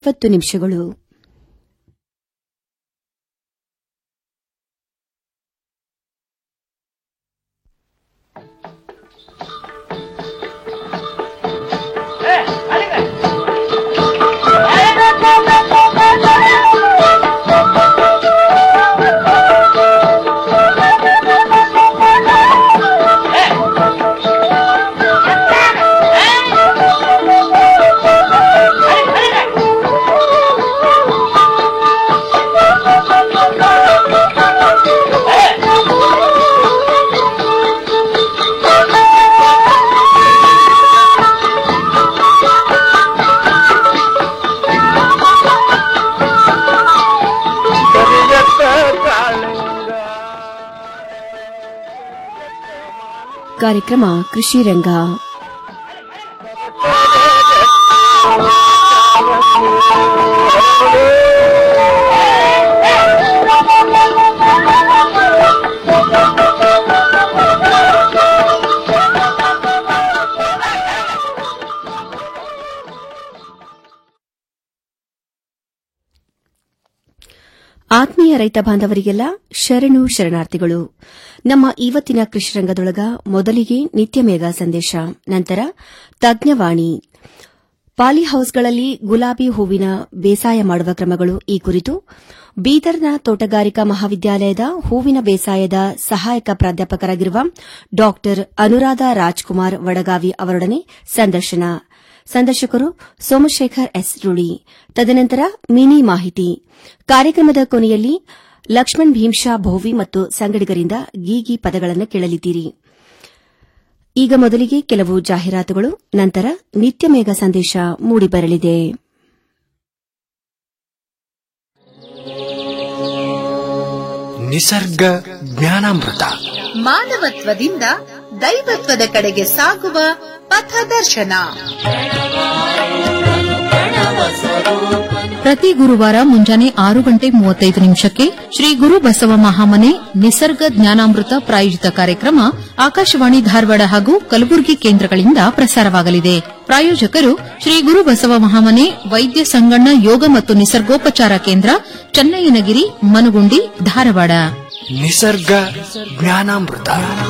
ಇಪ್ಪತ್ತು ನಿಮಿಷಗಳು ಕಾರ್ಯಕ್ರಮ ಕೃಷಿ ರಂಗ ಆತ್ಮೀಯ ರೈತ ಬಾಂಧವರಿಗೆಲ್ಲ ಶರಣು ಶರಣಾರ್ಥಿಗಳು ನಮ್ಮ ಇವತ್ತಿನ ಕೃಷಿ ರಂಗದೊಳಗ ಮೊದಲಿಗೆ ನಿತ್ಯ ಮೇಘ ಸಂದೇಶ ನಂತರ ತಜ್ಞವಾಣಿ ಪಾಲಿಹೌಸ್ಗಳಲ್ಲಿ ಗುಲಾಬಿ ಹೂವಿನ ಬೇಸಾಯ ಮಾಡುವ ಕ್ರಮಗಳು ಈ ಕುರಿತು ಬೀದರ್ನ ತೋಟಗಾರಿಕಾ ಮಹಾವಿದ್ಯಾಲಯದ ಹೂವಿನ ಬೇಸಾಯದ ಸಹಾಯಕ ಪ್ರಾಧ್ಯಾಪಕರಾಗಿರುವ ಡಾ ಅನುರಾಧ ರಾಜ್ಕುಮಾರ್ ವಡಗಾವಿ ಅವರೊಡನೆ ಸಂದರ್ಶನ ಸಂದರ್ಶಕರು ಸೋಮಶೇಖರ್ ಎಸ್ ರುಳಿ ತದನಂತರ ಮಿನಿ ಮಾಹಿತಿ ಕಾರ್ಯಕ್ರಮದ ಕೊನೆಯಲ್ಲಿ ಲಕ್ಷ್ಮಣ್ ಭೀಮ್ಶಾ ಭೋವಿ ಮತ್ತು ಸಂಗಡಿಗರಿಂದ ಗೀಗಿ ಪದಗಳನ್ನು ಕೇಳಲಿದ್ದೀರಿ ಈಗ ಮೊದಲಿಗೆ ಕೆಲವು ಜಾಹೀರಾತುಗಳು ನಂತರ ನಿತ್ಯ ಮೇಘ ಸಂದೇಶ ಮೂಡಿಬರಲಿದೆ ನಿಸರ್ಗ ಜ್ಞಾನಾಮೃತ ಮಾನವತ್ವದಿಂದ ದೈವತ್ವದ ಕಡೆಗೆ ಸಾಗುವ ಪಥದರ್ಶನ ಪ್ರತಿ ಗುರುವಾರ ಮುಂಜಾನೆ ಆರು ಗಂಟೆ ಮೂವತ್ತೈದು ನಿಮಿಷಕ್ಕೆ ಶ್ರೀ ಗುರು ಬಸವ ಮಹಾಮನೆ ನಿಸರ್ಗ ಜ್ಞಾನಾಮೃತ ಪ್ರಾಯೋಜಿತ ಕಾರ್ಯಕ್ರಮ ಆಕಾಶವಾಣಿ ಧಾರವಾಡ ಹಾಗೂ ಕಲಬುರಗಿ ಕೇಂದ್ರಗಳಿಂದ ಪ್ರಸಾರವಾಗಲಿದೆ ಪ್ರಾಯೋಜಕರು ಶ್ರೀ ಗುರು ಬಸವ ಮಹಾಮನೆ ವೈದ್ಯ ಸಂಗಣ್ಣ ಯೋಗ ಮತ್ತು ನಿಸರ್ಗೋಪಚಾರ ಕೇಂದ್ರ ಚನ್ನಯ್ಯನಗಿರಿ ಮನುಗುಂಡಿ ಧಾರವಾಡ ನಿಸರ್ಗ ಜ್ಞಾನಾಮೃತ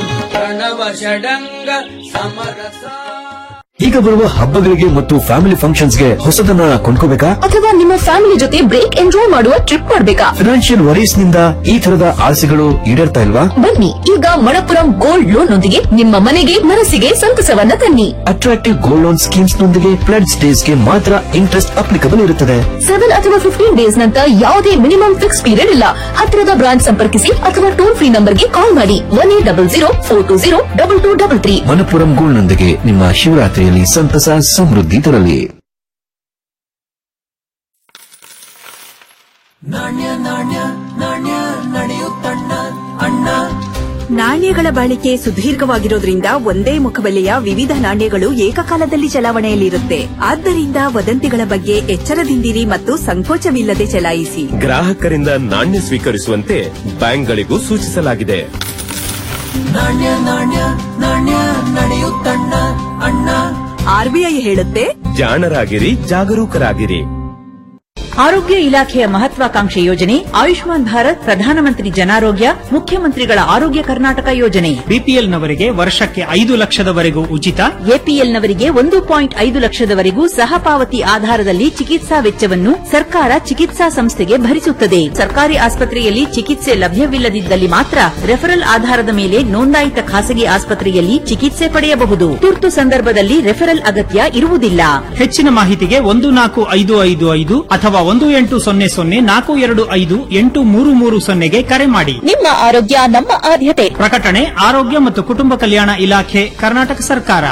ಈಗ ಬರುವ ಹಬ್ಬಗಳಿಗೆ ಮತ್ತು ಫ್ಯಾಮಿಲಿ ಫಂಕ್ಷನ್ಸ್ಗೆ ಹೊಸದನ್ನ ಕೊಂಡ್ಕೋಬೇಕಾ ಅಥವಾ ನಿಮ್ಮ ಫ್ಯಾಮಿಲಿ ಜೊತೆ ಬ್ರೇಕ್ ಎಂಜಾಯ್ ಮಾಡುವ ಟ್ರಿಪ್ ಮಾಡ್ಬೇಕಾ ಫಿನಾನ್ಷಿಯಲ್ ವರೀಸ್ ನಿಂದ ಈ ತರದ ಆಸೆಗಳು ಈಡೇರ್ತಾ ಇಲ್ವಾ ಬನ್ನಿ ಈಗ ಮಣಪುರಂ ಗೋಲ್ಡ್ ಲೋನ್ ನೊಂದಿಗೆ ನಿಮ್ಮ ಮನೆಗೆ ಮನಸ್ಸಿಗೆ ಸಂತಸವನ್ನ ತನ್ನಿ ಅಟ್ರಾಕ್ಟಿವ್ ಗೋಲ್ಡ್ ಲೋನ್ ಸ್ಕೀಮ್ಸ್ ನೊಂದಿಗೆ ಫ್ಲಡ್ ಸ್ಟೇಸ್ ಗೆ ಮಾತ್ರ ಇಂಟ್ರೆಸ್ಟ್ ಅಪ್ಲಿಕಬಲ್ ಇರುತ್ತದೆ ಸೆವೆನ್ ಅಥವಾ ಫಿಫ್ಟೀನ್ ಡೇಸ್ ನಂತ ಯಾವುದೇ ಮಿನಿಮಮ್ ಫಿಕ್ಸ್ ಪೀರಿಯಡ್ ಇಲ್ಲ ಹತ್ತಿರದ ಬ್ರಾಂಚ್ ಸಂಪರ್ಕಿಸಿ ಅಥವಾ ಟೋಲ್ ಫ್ರೀ ನಂಬರ್ಗೆ ಕಾಲ್ ಮಾಡಿ one eight double zero four two zero double two double three Manappuram gold ನೊಂದಿಗೆ ನಿಮ್ಮ ಶಿವರಾತ್ರಿಯಲ್ಲಿ ಸಂತಸ ಸಮೃದ್ಧಿ ತರಲಿ ನಾಣ್ಯಗಳ ಬಾಳಿಕೆ ಸುದೀರ್ಘವಾಗಿರೋದ್ರಿಂದ ಒಂದೇ ಮುಖಬೆಲೆಯ ವಿವಿಧ ನಾಣ್ಯಗಳು ಏಕಕಾಲದಲ್ಲಿ ಚಲಾವಣೆಯಲ್ಲಿರುತ್ತೆ ಆದ್ದರಿಂದ ವದಂತಿಗಳ ಬಗ್ಗೆ ಎಚ್ಚರದಿಂದಿರಿ ಮತ್ತು ಸಂಕೋಚವಿಲ್ಲದೆ ಚಲಾಯಿಸಿ ಗ್ರಾಹಕರಿಂದ ನಾಣ್ಯ ಸ್ವೀಕರಿಸುವಂತೆ ಬ್ಯಾಂಕ್ಗಳಿಗೂ ಸೂಚಿಸಲಾಗಿದೆ ಆರ್ಬಿಐ ಹೇಳುತ್ತೆ ಜಾಣರಾಗಿರಿ ಜಾಗರೂಕರಾಗಿರಿ ಆರೋಗ್ಯ ಇಲಾಖೆಯ ಮಹತ್ವಾಕಾಂಕ್ಷೆ ಯೋಜನೆ ಆಯುಷ್ಮಾನ್ ಭಾರತ್ ಪ್ರಧಾನಮಂತ್ರಿ ಜನಾರೋಗ್ಯ ಮುಖ್ಯಮಂತ್ರಿಗಳ ಆರೋಗ್ಯ ಕರ್ನಾಟಕ ಯೋಜನೆ ಬಿಪಿಎಲ್ನವರಿಗೆ ವರ್ಷಕ್ಕೆ ಐದು ಲಕ್ಷದವರೆಗೂ ಉಚಿತ ಎಪಿಎಲ್ನವರಿಗೆ ಒಂದು ಪಾಯಿಂಟ್ ಐದು ಲಕ್ಷದವರೆಗೂ ಸಹ ಪಾವತಿ ಆಧಾರದಲ್ಲಿ ಚಿಕಿತ್ಸಾ ವೆಚ್ಚವನ್ನು ಸರ್ಕಾರ ಚಿಕಿತ್ಸಾ ಸಂಸ್ಥೆಗೆ ಭರಿಸುತ್ತದೆ ಸರ್ಕಾರಿ ಆಸ್ಪತ್ರೆಯಲ್ಲಿ ಚಿಕಿತ್ಸೆ ಲಭ್ಯವಿಲ್ಲದಿದ್ದಲ್ಲಿ ಮಾತ್ರ ರೆಫರಲ್ ಆಧಾರದ ಮೇಲೆ ನೋಂದಾಯಿತ ಖಾಸಗಿ ಆಸ್ಪತ್ರೆಯಲ್ಲಿ ಚಿಕಿತ್ಸೆ ಪಡೆಯಬಹುದು ತುರ್ತು ಸಂದರ್ಭದಲ್ಲಿ ರೆಫರಲ್ ಅಗತ್ಯ ಇರುವುದಿಲ್ಲ ಹೆಚ್ಚಿನ ಮಾಹಿತಿಗೆ ಒಂದು ನಾಲ್ಕು ಐದು ಐದು ಐದು ಅಥವಾ ಒಂದು ಎಂಟು ಸೊನ್ನೆ ಸೊನ್ನೆ ನಾಲ್ಕು ಎರಡು ಐದು ಎಂಟು ಮೂರು ಮೂರು ಸೊನ್ನೆಗೆ ಕರೆ ಮಾಡಿ ನಿಮ್ಮ ಆರೋಗ್ಯ ನಮ್ಮ ಆದ್ಯತೆ ಪ್ರಕಟಣೆ ಆರೋಗ್ಯ ಮತ್ತು ಕುಟುಂಬ ಕಲ್ಯಾಣ ಇಲಾಖೆ ಕರ್ನಾಟಕ ಸರ್ಕಾರ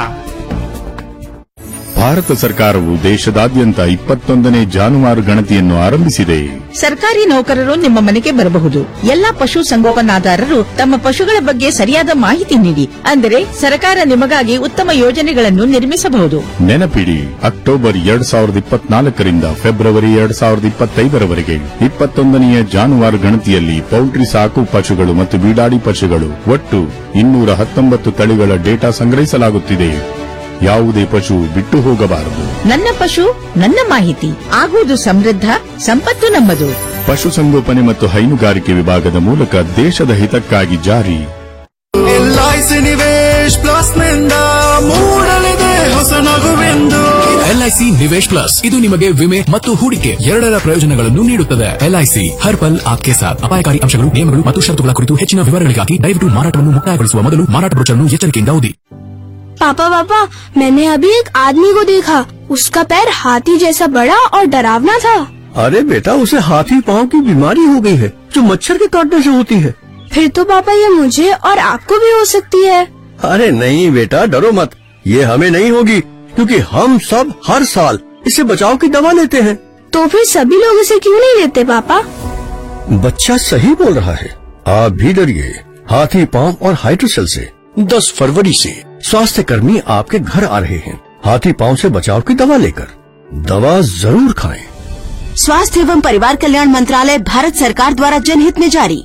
ಭಾರತ ಸರ್ಕಾರವು ದೇಶದಾದ್ಯಂತ ಇಪ್ಪತ್ತೊಂದನೇ ಜಾನುವಾರು ಗಣತಿಯನ್ನು ಆರಂಭಿಸಿದೆ ಸರ್ಕಾರಿ ನೌಕರರು ನಿಮ್ಮ ಮನೆಗೆ ಬರಬಹುದು ಎಲ್ಲಾ ಪಶು ಸಂಗೋಪನಾದಾರರು ತಮ್ಮ ಪಶುಗಳ ಬಗ್ಗೆ ಸರಿಯಾದ ಮಾಹಿತಿ ನೀಡಿ ಅಂದರೆ ಸರ್ಕಾರ ನಿಮಗಾಗಿ ಉತ್ತಮ ಯೋಜನೆಗಳನ್ನು ನಿರ್ಮಿಸಬಹುದು ನೆನಪಿಡಿ ಅಕ್ಟೋಬರ್ ಎರಡ್ ಸಾವಿರದ ಇಪ್ಪತ್ನಾಲ್ಕರಿಂದ ಫೆಬ್ರವರಿ ಎರಡ್ ಸಾವಿರದ ಇಪ್ಪತ್ತೈದರವರೆಗೆ ಇಪ್ಪತ್ತೊಂದನೆಯ ಜಾನುವಾರು ಗಣತಿಯಲ್ಲಿ ಪೌಲ್ಟ್ರಿ ಸಾಕು ಪಶುಗಳು ಮತ್ತು ಬೀಡಾಡಿ ಪಶುಗಳು ಒಟ್ಟು ಇನ್ನೂರ ಹತ್ತೊಂಬತ್ತು ತಳಿಗಳ ಡೇಟಾ ಸಂಗ್ರಹಿಸಲಾಗುತ್ತಿದೆ ಯಾವುದೇ ಪಶು ಬಿಟ್ಟು ಹೋಗಬಾರದು ನನ್ನ ಪಶು ನನ್ನ ಮಾಹಿತಿ ಆಗುವುದು ಸಮೃದ್ಧ ಸಂಪತ್ತು ನಮ್ಮದು ಪಶುಸಂಗೋಪನೆ ಮತ್ತು ಹೈನುಗಾರಿಕೆ ವಿಭಾಗದ ಮೂಲಕ ದೇಶದ ಹಿತಕ್ಕಾಗಿ ಜಾರಿ ಎಲ್ಐಸಿ ನಿವೇಶ್ ಪ್ಲಸ್ ನಿಂದ ಮೂಡಲಿದೆ ಹೊಸ ನಗುವೆಂದು ಎಲ್ಐಸಿ ನಿವೇಶ್ ಪ್ಲಸ್ ಇದು ನಿಮಗೆ ವಿಮೆ ಮತ್ತು ಹೂಡಿಕೆ ಎರಡರ ಪ್ರಯೋಜನಗಳನ್ನು ನೀಡುತ್ತದೆ ಎಲ್ಐಸಿ ಹರ್ ಪಲ್ ಆಪ್ಕೆ ಸಾಥ್ ಅಪಾಯಕಾರಿ ಅಂಶಗಳು ನಿಯಮಗಳು ಮತ್ತು ಷರತ್ತುಗಳ ಕುರಿತು ಹೆಚ್ಚಿನ ವಿವರಗಳಿಗಾಗಿ ದಯವಿಟ್ಟು ಮಾರಾಟವನ್ನು ಮುಕ್ತಾಯಗೊಳಿಸುವ ಮೊದಲು ಮಾರಾಟ ಬ್ರೋಚರ್ನ್ನು ಎಚ್ಚರಿಕೆಯಿಂದ ಓದಿ पापा पापा मैंने अभी एक आदमी को देखा उसका पैर हाथी जैसा बड़ा और डरावना था अरे बेटा उसे हाथी पांव की बीमारी हो गई है जो मच्छर के काटने से होती है फिर तो पापा ये मुझे और आपको भी हो सकती है अरे नहीं बेटा डरो मत ये हमें नहीं होगी क्योंकि हम सब हर साल इससे बचाव की दवा लेते हैं तो फिर सभी लोग इसे क्यों नहीं लेते पापा बच्चा सही बोल रहा है आप भी डरिए हाथी पांव और हाइड्रोसेल से 10 फरवरी से स्वास्थ्य कर्मी आपके घर आ रहे हैं हाथी पांव से बचाव की दवा लेकर दवा जरूर खाएं स्वास्थ्य एवं परिवार कल्याण मंत्रालय भारत सरकार द्वारा जनहित में जारी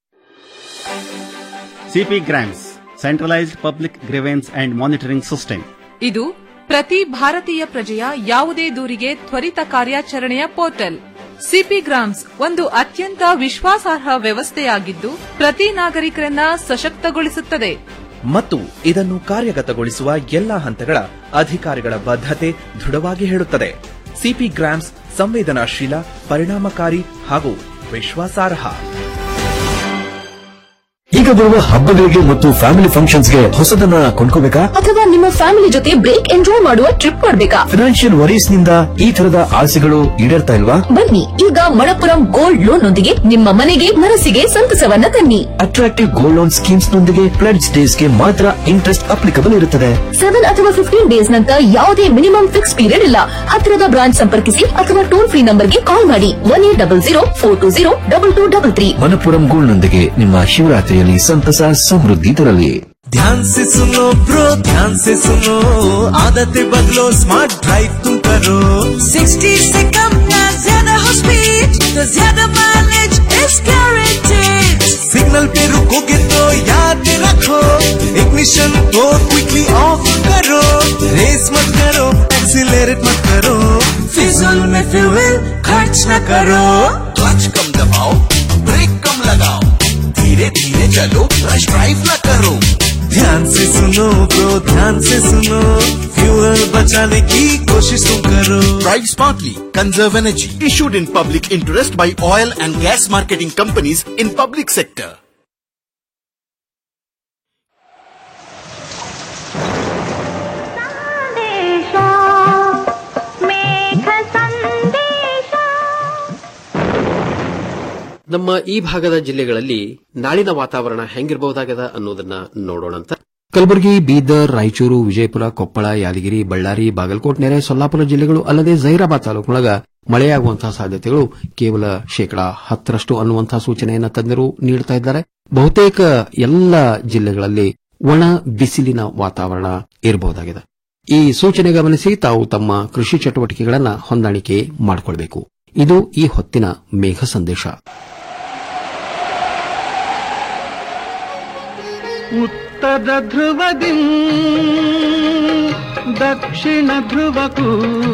C P GRAMS centralised public grievance and monitoring system ಇದು ಪ್ರತಿ ಭಾರತೀಯ ಪ್ರಜೆಯ ಯಾವುದೇ ದೂರಿಗೆ ತ್ವರಿತ ಕಾರ್ಯಾಚರಣೆಯ ಪೋರ್ಟಲ್ ಸಿಪಿ ಗ್ರಾಮ್ಸ್ ಒಂದು ಅತ್ಯಂತ ವಿಶ್ವಾಸಾರ್ಹ ವ್ಯವಸ್ಥೆಯಾಗಿದ್ದು ಪ್ರತಿ ನಾಗರಿಕರನ್ನ ಸಶಕ್ತಗೊಳಿಸುತ್ತದೆ ಮತ್ತು ಇದನ್ನು ಕಾರ್ಯಗತಗೊಳಿಸುವ ಎಲ್ಲಾ ಹಂತಗಳ ಅಧಿಕಾರಿಗಳ ಬದ್ಧತೆ ದೃಢವಾಗಿ ಹೇಳುತ್ತದೆ ಸಿಪಿ ಗ್ರಾಮ್ಸ್ ಸಂವೇದನಾಶೀಲ ಪರಿಣಾಮಕಾರಿ ಹಾಗೂ ವಿಶ್ವಾಸಾರ್ಹ ಈಗ ಬರುವ ಹಬ್ಬಗಳಿಗೆ ಮತ್ತು ಫ್ಯಾಮಿಲಿ ಫಂಕ್ಷನ್ಸ್ಗೆ ಹೊಸದನ್ನ ಕೊಂಡ್ಕೋಬೇಕಾ ಅಥವಾ ನಿಮ್ಮ ಫ್ಯಾಮಿಲಿ ಜೊತೆ ಬ್ರೇಕ್ ಎಂಜಾಯ್ ಮಾಡುವ ಟ್ರಿಪ್ ಮಾಡ್ಬೇಕಾ ಫಿನಾನ್ಷಿಯಲ್ ವರೀಸ್ ನಿಂದ ಈ ತರದ ಆಸೆಗಳು ಈಡೇರ್ತಾ ಇಲ್ವಾ ಬನ್ನಿ ಈಗ ಮಣಪುರಂ ಗೋಲ್ಡ್ ಲೋನ್ ನೊಂದಿಗೆ ನಿಮ್ಮ ಮನೆಗೆ ಮನಸ್ಸಿಗೆ ಸಂತಸವನ್ನ ತನ್ನಿ ಅಟ್ರಾಕ್ಟಿವ್ ಗೋಲ್ಡ್ ಲೋನ್ ಸ್ಕೀಮ್ಸ್ ನೊಂದಿಗೆ ಪ್ಲೆಡ್ಸ್ ಡೇಸ್ ಗೆ ಮಾತ್ರ ಇಂಟ್ರೆಸ್ಟ್ ಅಪ್ಲಿಕಬಲ್ ಇರುತ್ತದೆ ಸೆವೆನ್ ಅಥವಾ ಫಿಫ್ಟೀನ್ ಡೇಸ್ ನಂತರ ಯಾವುದೇ ಮಿನಿಮಮ್ ಫಿಕ್ಸ್ ಪೀರಿಯಡ್ ಇಲ್ಲ ಹತ್ತಿರದ ಬ್ರಾಂಚ್ ಸಂಪರ್ಕಿಸಿ ಅಥವಾ ಟೋಲ್ ಫ್ರೀ ನಂಬರ್ಗೆ ಕಾಲ್ ಮಾಡಿ one eight double zero four two zero double two double three Manappuram gold ನೊಂದಿಗೆ ನಿಮ್ಮ ಶಿವರಾತ್ರಿಯಲ್ಲಿ ಸಂತಸ ಸಮೃದ್ಧಿ ತರಲಿ ध्यान से सुनो ब्रो ध्यान से सुनो आदतें बदलो स्मार्ट ड्राइव तुम करो 60 से कम ना ज्यादा हो स्पीड तो ज्यादा माइलेज इज गारंटेड सिग्नल पे रुकोगे तो याद रखो इग्निशन को क्विकली ऑफ करो रेस मत करो एक्सीलरेट मत करो फिजूल में फ्यूल खर्च न करो क्लच कम दबाओ ब्रेक कम लगाओ धीरे धीरे चलो रश ड्राइव न करो ध्यान से सुनो ब्रो ध्यान से सुनो फ्यूल बचाने की कोशिश तुम करो Drive smartly. Conserve energy. Issued in public interest by oil and gas marketing companies in public sector. ನಮ್ಮ ಈ ಭಾಗದ ಜಿಲ್ಲೆಗಳಲ್ಲಿ ನಾಳಿನ ವಾತಾವರಣ ಹೆಂಗಿರಬಹುದಾಗದ ಅನ್ನೋದನ್ನ ನೋಡೋಣಂತ ಕಲಬುರಗಿ ಬೀದರ್ ರಾಯಚೂರು ವಿಜಯಪುರ ಕೊಪ್ಪಳ ಯಾದಗಿರಿ ಬಳ್ಳಾರಿ ಬಾಗಲಕೋಟ್ ನೆರೆ ಸೊಲ್ಲಾಪುರ ಜಿಲ್ಲೆಗಳು ಅಲ್ಲದೆ ಜೈರಾಬಾದ್ ತಾಲೂಕಿನೊಳಗ ಮಳೆಯಾಗುವಂತಹ ಸಾಧ್ಯತೆಗಳು ಕೇವಲ ಶೇಕಡಾ ಹತ್ತರಷ್ಟು ಅನ್ನುವಂತಹ ಸೂಚನೆಯನ್ನು ತಜ್ಞರು ನೀಡುತ್ತಾ ಇದ್ದಾರೆ ಬಹುತೇಕ ಎಲ್ಲ ಜಿಲ್ಲೆಗಳಲ್ಲಿ ಒಣ ಬಿಸಿಲಿನ ವಾತಾವರಣ ಇರಬಹುದಾಗಿದೆ ಈ ಸೂಚನೆ ಗಮನಿಸಿ ತಾವು ತಮ್ಮ ಕೃಷಿ ಚಟುವಟಿಕೆಗಳನ್ನು ಹೊಂದಾಣಿಕೆ ಮಾಡಿಕೊಳ್ಬೇಕು ಇದು ಈ ಹೊತ್ತಿನ ಮೇಘ ಸಂದೇಶ ಉತ್ತರ ಧ್ರುವದಿ ದಕ್ಷಿಣ ಧ್ರುವಕ್ಕೂ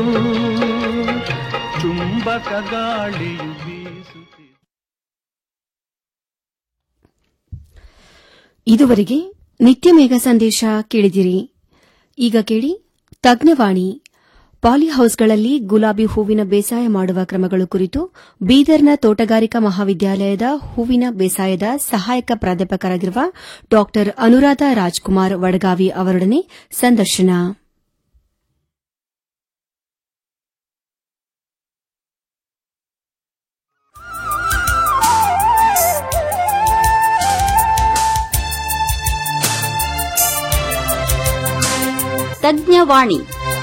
ಚುಂಬಕ ಗಾಳಿಯು ಬೀಸುತ್ತಿದೆ ಇದುವರೆಗೆ ನಿತ್ಯ ಮೇಘ ಸಂದೇಶ ಕೇಳಿದಿರಿ ಈಗ ಕೇಳಿ ತಜ್ಞವಾಣಿ ಪಾಲಿಹೌಸ್ಗಳಲ್ಲಿ ಗುಲಾಬಿ ಹೂವಿನ ಬೇಸಾಯ ಮಾಡುವ ಕ್ರಮಗಳು ಕುರಿತು ಬೀದರ್ನ ತೋಟಗಾರಿಕಾ ಮಹಾವಿದ್ಯಾಲಯದ ಹೂವಿನ ಬೇಸಾಯದ ಸಹಾಯಕ ಪ್ರಾಧ್ಯಾಪಕರಾಗಿರುವ ಡಾ ಅನುರಾಧ ರಾಜ್ಕುಮಾರ್ ವಡಗಾವಿ ಅವರೊಡನೆ ಸಂದರ್ಶನ ತಜ್ಞವಾಣಿ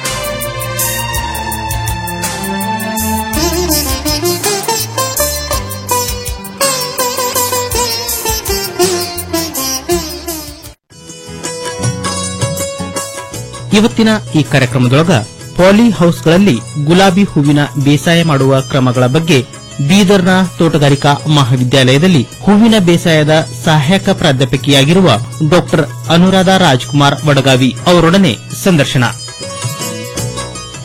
ಇವತ್ತಿನ ಈ ಕಾರ್ಯಕ್ರಮದೊಳಗ ಪಾಲಿ ಹೌಸ್ಗಳಲ್ಲಿ ಗುಲಾಬಿ ಹೂವಿನ ಬೇಸಾಯ ಮಾಡುವ ಕ್ರಮಗಳ ಬಗ್ಗೆ ಬೀದರ್ನ ತೋಟಗಾರಿಕಾ ಮಹಾವಿದ್ಯಾಲಯದಲ್ಲಿ ಹೂವಿನ ಬೇಸಾಯದ ಸಹಾಯಕ ಪ್ರಾಧ್ಯಾಪಕಿಯಾಗಿರುವ ಡಾ ಅನುರಾಧ ರಾಜ್ಕುಮಾರ್ ವಡಗಾವಿ ಅವರೊಡನೆ ಸಂದರ್ಶನ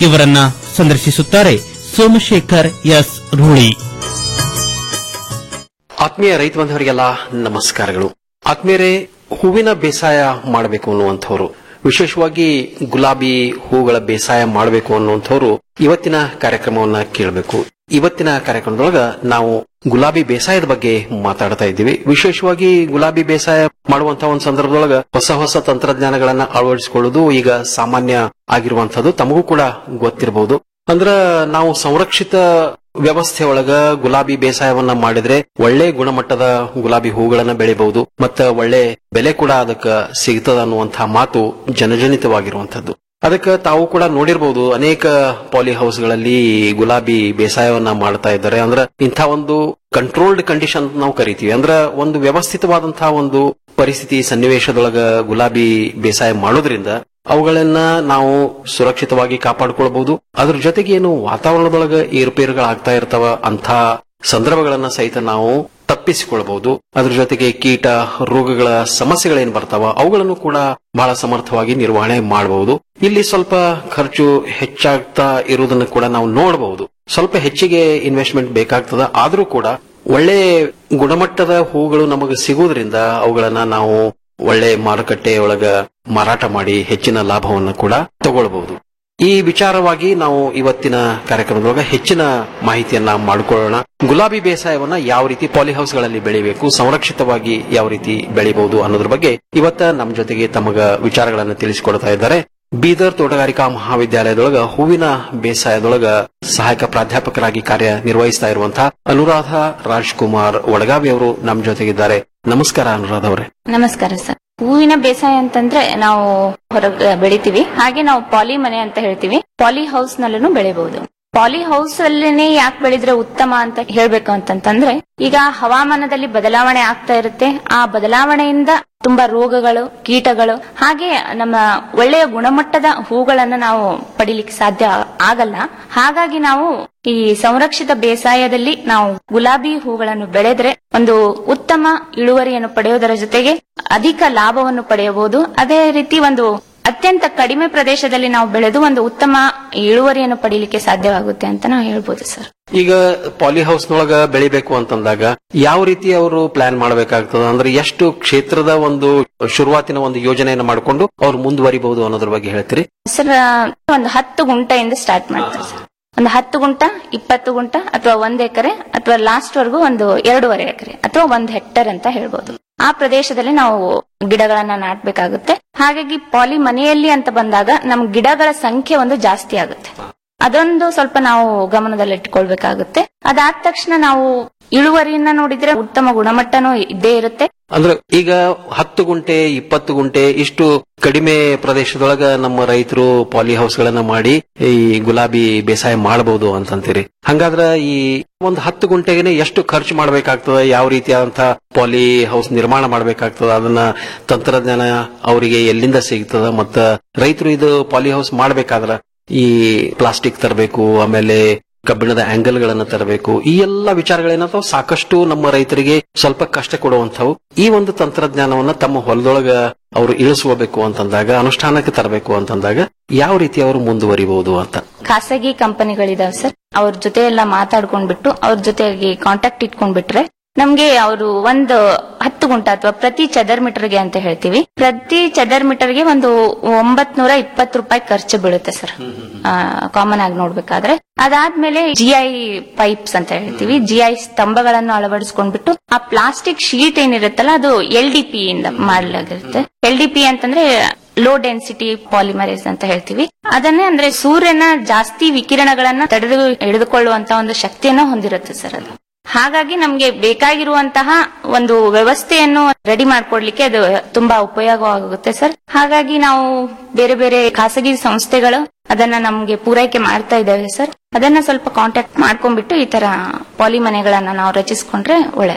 ಇವರನ್ನ ಸಂದರ್ಶಿಸುತ್ತಾರೆ ಸೋಮಶೇಖರ್ ಎಸ್ ರೂಳಿ ಆತ್ಮೀಯ ರೈತ ಬಾಂಧವರಿಗೆಲ್ಲ ನಮಸ್ಕಾರಗಳು ಆತ್ಮೀಯರೇ ಹೂವಿನ ಬೇಸಾಯ ಮಾಡಬೇಕು ಅನ್ನುವಂಥವ್ರು ವಿಶೇಷವಾಗಿ ಗುಲಾಬಿ ಹೂಗಳ ಬೇಸಾಯ ಮಾಡಬೇಕು ಅನ್ನುವಂಥವ್ರು ಇವತ್ತಿನ ಕಾರ್ಯಕ್ರಮವನ್ನ ಕೇಳಬೇಕು ಇವತ್ತಿನ ಕಾರ್ಯಕ್ರಮದೊಳಗ ನಾವು ಗುಲಾಬಿ ಬೇಸಾಯದ ಬಗ್ಗೆ ಮಾತಾಡ್ತಾ ಇದ್ದೀವಿ ವಿಶೇಷವಾಗಿ ಗುಲಾಬಿ ಬೇಸಾಯ ಮಾಡುವಂತಹ ಒಂದು ಸಂದರ್ಭದೊಳಗ ಹೊಸ ಹೊಸ ತಂತ್ರಜ್ಞಾನಗಳನ್ನ ಅಳವಡಿಸಿಕೊಳ್ಳುವುದು ಈಗ ಸಾಮಾನ್ಯ ಆಗಿರುವಂತಹದ್ದು ತಮಗೂ ಕೂಡ ಗೊತ್ತಿರಬಹುದು ಅಂದ್ರ ನಾವು ಸಂರಕ್ಷಿತ ವ್ಯವಸ್ಥೆ ಒಳಗ ಗುಲಾಬಿ ಬೇಸಾಯವನ್ನ ಮಾಡಿದ್ರೆ ಒಳ್ಳೆ ಗುಣಮಟ್ಟದ ಗುಲಾಬಿ ಹೂಗಳನ್ನ ಬೆಳಿಬಹುದು ಮತ್ತ ಒಳ್ಳೆ ಬೆಲೆ ಕೂಡ ಅದಕ್ಕ ಸಿಗ್ತದ ಅನ್ನುವಂತಹ ಮಾತು ಜನಜನಿತವಾಗಿರುವಂತದ್ದು ಅದಕ್ಕೆ ತಾವು ಕೂಡ ನೋಡಿರಬಹುದು ಅನೇಕ ಪಾಲಿ ಹೌಸ್ಗಳಲ್ಲಿ ಗುಲಾಬಿ ಬೇಸಾಯವನ್ನ ಮಾಡ್ತಾ ಇದ್ದಾರೆ ಅಂದ್ರ ಇಂಥ ಒಂದು ಕಂಟ್ರೋಲ್ಡ್ ಕಂಡೀಷನ್ ನಾವು ಕರಿತೀವಿ ಅಂದ್ರ ಒಂದು ವ್ಯವಸ್ಥಿತವಾದಂತಹ ಒಂದು ಪರಿಸ್ಥಿತಿ ಸನ್ನಿವೇಶದೊಳಗ ಗುಲಾಬಿ ಬೇಸಾಯ ಮಾಡೋದ್ರಿಂದ ಅವುಗಳನ್ನ ನಾವು ಸುರಕ್ಷಿತವಾಗಿ ಕಾಪಾಡಿಕೊಳ್ಬಹುದು ಅದ್ರ ಜೊತೆಗೆ ಏನು ವಾತಾವರಣದೊಳಗ ಏರುಪೇರುಗಳಾಗ್ತಾ ಇರ್ತಾವ ಅಂತ ಸಂದರ್ಭಗಳನ್ನ ಸಹಿತ ನಾವು ತಪ್ಪಿಸಿಕೊಳ್ಬಹುದು ಅದ್ರ ಜೊತೆಗೆ ಕೀಟ ರೋಗಗಳ ಸಮಸ್ಯೆಗಳೇನ್ ಬರ್ತಾವ ಅವುಗಳನ್ನು ಕೂಡ ಬಹಳ ಸಮರ್ಥವಾಗಿ ನಿರ್ವಹಣೆ ಮಾಡಬಹುದು ಇಲ್ಲಿ ಸ್ವಲ್ಪ ಖರ್ಚು ಹೆಚ್ಚಾಗ್ತಾ ಇರುವುದನ್ನು ಕೂಡ ನಾವು ನೋಡಬಹುದು ಸ್ವಲ್ಪ ಹೆಚ್ಚಿಗೆ ಇನ್ವೆಸ್ಟ್ಮೆಂಟ್ ಬೇಕಾಗ್ತದ ಆದ್ರೂ ಕೂಡ ಒಳ್ಳೆ ಗುಣಮಟ್ಟದ ಹೂಗಳು ನಮಗೆ ಸಿಗುವುದರಿಂದ ಅವುಗಳನ್ನ ನಾವು ಒಳ್ಳೆ ಮಾರುಕಟ್ಟೆಯೊಳಗ ಮಾರಾಟ ಮಾಡಿ ಹೆಚ್ಚಿನ ಲಾಭವನ್ನು ಕೂಡ ತಗೊಳ್ಬಹುದು ಈ ವಿಚಾರವಾಗಿ ನಾವು ಇವತ್ತಿನ ಕಾರ್ಯಕ್ರಮದೊಳಗ ಹೆಚ್ಚಿನ ಮಾಹಿತಿಯನ್ನ ಮಾಡಿಕೊಳ್ಳೋಣ ಗುಲಾಬಿ ಬೇಸಾಯವನ್ನ ಯಾವ ರೀತಿ ಪಾಲಿಹೌಸ್ ಗಳಲ್ಲಿ ಬೆಳಿಬೇಕು ಸಂರಕ್ಷಿತವಾಗಿ ಯಾವ ರೀತಿ ಬೆಳಿಬಹುದು ಅನ್ನೋದ್ರ ಬಗ್ಗೆ ಇವತ್ತ ನಮ್ಮ ಜೊತೆಗೆ ತಮಗ ವಿಚಾರಗಳನ್ನು ತಿಳಿಸಿಕೊಡ್ತಾ ಇದ್ದಾರೆ ಬೀದರ್ ತೋಟಗಾರಿಕಾ ಮಹಾವಿದ್ಯಾಲಯದೊಳಗ ಹೂವಿನ ಬೇಸಾಯದೊಳಗ ಸಹಾಯಕ ಪ್ರಾಧ್ಯಾಪಕರಾಗಿ ಕಾರ್ಯ ನಿರ್ವಹಿಸ್ತಾ ಇರುವಂತಹ ಅನುರಾಧ ರಾಜ್ಕುಮಾರ್ ವಡಗಾವಿ ಅವರು ನಮ್ಮ ಜೊತೆಗಿದ್ದಾರೆ ನಮಸ್ಕಾರ ಅನುರಾಧ ಅವರೇ ನಮಸ್ಕಾರ ಸರ್ ಹೂವಿನ ಬೇಸಾಯ ಅಂತಂದ್ರೆ ನಾವು ಹೊರಗೆ ಬೆಳಿತೀವಿ ಹಾಗೆ ನಾವು ಪಾಲಿ ಮನೆ ಅಂತ ಹೇಳ್ತೀವಿ ಪಾಲಿ ಹೌಸ್ ನಲ್ಲೂ ಬೆಳಿಬಹುದು ಪಾಲಿ ಹೌಸ್ ಅಲ್ಲಿನೇ ಯಾಕೆ ಬೆಳೆದ್ರೆ ಉತ್ತಮ ಅಂತ ಹೇಳ್ಬೇಕು ಅಂತಂತಂದ್ರೆ ಈಗ ಹವಾಮಾನದಲ್ಲಿ ಬದಲಾವಣೆ ಆಗ್ತಾ ಇರುತ್ತೆ ಆ ಬದಲಾವಣೆಯಿಂದ ತುಂಬಾ ರೋಗಗಳು ಕೀಟಗಳು ಹಾಗೆ ನಮ್ಮ ಒಳ್ಳೆಯ ಗುಣಮಟ್ಟದ ಹೂಗಳನ್ನ ನಾವು ಪಡಿಲಿಕ್ಕೆ ಸಾಧ್ಯ ಆಗಲ್ಲ ಹಾಗಾಗಿ ನಾವು ಈ ಸಂರಕ್ಷಿತ ಬೇಸಾಯದಲ್ಲಿ ನಾವು ಗುಲಾಬಿ ಹೂಗಳನ್ನು ಬೆಳೆದ್ರೆ ಒಂದು ಉತ್ತಮ ಇಳುವರಿಯನ್ನು ಪಡೆಯುವುದರ ಜೊತೆಗೆ ಅಧಿಕ ಲಾಭವನ್ನು ಪಡೆಯಬಹುದು ಅದೇ ರೀತಿ ಒಂದು ಅತ್ಯಂತ ಕಡಿಮೆ ಪ್ರದೇಶದಲ್ಲಿ ನಾವು ಬೆಳೆದು ಒಂದು ಉತ್ತಮ ಇಳುವರಿಯನ್ನು ಪಡೀಲಿಕ್ಕೆ ಸಾಧ್ಯವಾಗುತ್ತೆ ಅಂತ ನಾವು ಹೇಳ್ಬೋದು ಸರ್ ಈಗ ಪಾಲಿ ಹೌಸ್ ನೊಳಗ ಬೆಳಿಬೇಕು ಅಂತಂದಾಗ ಯಾವ ರೀತಿ ಅವರು ಪ್ಲಾನ್ ಮಾಡಬೇಕಾಗ್ತದ ಅಂದ್ರೆ ಎಷ್ಟು ಕ್ಷೇತ್ರದ ಒಂದು ಶುರುವಾತಿನ ಒಂದು ಯೋಜನೆಯನ್ನು ಮಾಡಿಕೊಂಡು ಅವ್ರು ಮುಂದುವರಿಬಹುದು ಅನ್ನೋದ್ರ ಬಗ್ಗೆ ಹೇಳ್ತೀರಿ ಸರ್ ಒಂದು ಹತ್ತು ಗುಂಟೆಯಿಂದ ಸ್ಟಾರ್ಟ್ ಮಾಡ್ತಾರೆ ಸರ್ ಒಂದು ಹತ್ತು ಗುಂಟ ಇಪ್ಪತ್ತು ಗುಂಟ ಅಥವಾ ಒಂದ್ ಎಕರೆ ಅಥವಾ ಲಾಸ್ಟ್ ವರ್ಗೂ ಒಂದು ಎರಡೂವರೆ ಎಕರೆ ಅಥವಾ ಒಂದ್ ಹೆಕ್ಟರ್ ಅಂತ ಹೇಳ್ಬೋದು ಆ ಪ್ರದೇಶದಲ್ಲಿ ನಾವು ಗಿಡಗಳನ್ನ ನಾಟ್ಬೇಕಾಗುತ್ತೆ ಹಾಗಾಗಿ ಪಾಲಿ ಮನೆಯಲ್ಲಿ ಅಂತ ಬಂದಾಗ ನಮ್ ಗಿಡಗಳ ಸಂಖ್ಯೆ ಒಂದು ಜಾಸ್ತಿ ಆಗುತ್ತೆ ಅದೊಂದು ಸ್ವಲ್ಪ ನಾವು ಗಮನದಲ್ಲಿಟ್ಕೊಳ್ಬೇಕಾಗುತ್ತೆ ಅದಾದ ತಕ್ಷಣ ನಾವು ಇಳುವರಿಯನ್ನ ನೋಡಿದ್ರೆ ಉತ್ತಮ ಗುಣಮಟ್ಟನೂ ಇದ್ದೇ ಇರುತ್ತೆ ಅಂದ್ರೆ ಈಗ ಹತ್ತು ಗುಂಟೆ ಇಪ್ಪತ್ತು ಗುಂಟೆ ಇಷ್ಟು ಕಡಿಮೆ ಪ್ರದೇಶದೊಳಗ ನಮ್ಮ ರೈತರು ಪಾಲಿ ಹೌಸ್ ಗಳನ್ನ ಮಾಡಿ ಈ ಗುಲಾಬಿ ಬೇಸಾಯ ಮಾಡಬಹುದು ಅಂತಂತೀರಿ ಹಂಗಾದ್ರ ಈ ಒಂದು ಹತ್ತು ಗುಂಟೆಗೆ ಎಷ್ಟು ಖರ್ಚು ಮಾಡಬೇಕಾಗ್ತದ ಯಾವ ರೀತಿಯಾದಂತಹ ಪಾಲಿ ಹೌಸ್ ನಿರ್ಮಾಣ ಮಾಡಬೇಕಾಗ್ತದ ಅದನ್ನ ತಂತ್ರಜ್ಞಾನ ಅವರಿಗೆ ಎಲ್ಲಿಂದ ಸಿಗ್ತದ ಮತ್ತ ರೈತರು ಇದು ಪಾಲಿ ಹೌಸ್ ಮಾಡಬೇಕಾದ್ರ ಈ ಪ್ಲಾಸ್ಟಿಕ್ ತರಬೇಕು ಆಮೇಲೆ ಕಬ್ಬಿಣದ ಆಂಗಲ್ ಗಳನ್ನ ತರಬೇಕು ಈ ಎಲ್ಲ ವಿಚಾರಗಳೇನಂತಾವ್ ಸಾಕಷ್ಟು ನಮ್ಮ ರೈತರಿಗೆ ಸ್ವಲ್ಪ ಕಷ್ಟ ಕೊಡುವಂಥವು ಈ ಒಂದು ತಂತ್ರಜ್ಞಾನವನ್ನ ತಮ್ಮ ಹೊಲದೊಳಗ ಅವರು ಇಳಿಸ್ಕೋಬೇಕು ಅಂತಂದಾಗ ಅನುಷ್ಠಾನಕ್ಕೆ ತರಬೇಕು ಅಂತಂದಾಗ ಯಾವ ರೀತಿ ಅವರು ಮುಂದುವರಿಬಹುದು ಅಂತ ಖಾಸಗಿ ಕಂಪನಿಗಳಿದಾವೆ ಸರ್ ಅವ್ರ ಜೊತೆ ಎಲ್ಲ ಮಾತಾಡ್ಕೊಂಡ್ಬಿಟ್ಟು ಅವ್ರ ಜೊತೆಗೆ ಕಾಂಟ್ಯಾಕ್ಟ್ ಇಟ್ಕೊಂಡ್ಬಿಟ್ರೆ ನಮ್ಗೆ ಅವರು ಒಂದು ಹತ್ತು ಗುಂಟ ಅಥವಾ ಪ್ರತಿ ಚದರ್ ಮೀಟರ್ಗೆ ಅಂತ ಹೇಳ್ತೀವಿ ಪ್ರತಿ ಚದರ್ ಮೀಟರ್ಗೆ ಒಂದು ಒಂಬತ್ ನೂರ ಇಪ್ಪತ್ತು ರೂಪಾಯಿ ಖರ್ಚು ಬೀಳುತ್ತೆ ಸರ್ ಕಾಮನ್ ಆಗಿ ನೋಡ್ಬೇಕಾದ್ರೆ ಅದಾದ್ಮೇಲೆ ಜಿಐ ಪೈಪ್ಸ್ ಅಂತ ಹೇಳ್ತೀವಿ ಜಿಐ ಸ್ತಂಭಗಳನ್ನು ಅಳವಡಿಸ್ಕೊಂಡ್ಬಿಟ್ಟು ಆ ಪ್ಲಾಸ್ಟಿಕ್ ಶೀಟ್ ಏನಿರುತ್ತಲ್ಲ ಅದು ಎಲ್ ಡಿ ಪಿ ಇಂದ ಮಾಡಲಾಗಿರುತ್ತೆ ಎಲ್ ಡಿ ಪಿ ಅಂತಂದ್ರೆ ಲೋ ಡೆನ್ಸಿಟಿ ಪಾಲಿಮರೇಸ್ ಅಂತ ಹೇಳ್ತೀವಿ ಅದನ್ನೇ ಅಂದ್ರೆ ಸೂರ್ಯನ ಜಾಸ್ತಿ ವಿಕಿರಣಗಳನ್ನ ತಡೆದು ಹಿಡಿದುಕೊಳ್ಳುವಂತ ಒಂದು ಶಕ್ತಿಯನ್ನ ಹೊಂದಿರುತ್ತೆ ಸರ್ ಅದು ಹಾಗಾಗಿ ನಮ್ಗೆ ಬೇಕಾಗಿರುವಂತಹ ಒಂದು ವ್ಯವಸ್ಥೆಯನ್ನು ರೆಡಿ ಮಾಡ್ಕೊಡ್ಲಿಕ್ಕೆ ಅದು ತುಂಬಾ ಉಪಯೋಗವಾಗುತ್ತೆ ಸರ್ ಹಾಗಾಗಿ ನಾವು ಬೇರೆ ಬೇರೆ ಖಾಸಗಿ ಸಂಸ್ಥೆಗಳು ಅದನ್ನ ನಮ್ಗೆ ಪೂರೈಕೆ ಮಾಡ್ತಾ ಇದ್ದಾವೆ ಸರ್ ಅದನ್ನ ಸ್ವಲ್ಪ ಕಾಂಟ್ಯಾಕ್ಟ್ ಮಾಡ್ಕೊಂಡ್ಬಿಟ್ಟು ಈ ತರ ಪಾಲಿ ಮನೆಗಳನ್ನ ನಾವು ರಚಿಸ್ಕೊಂಡ್ರೆ ಒಳ್ಳೇದು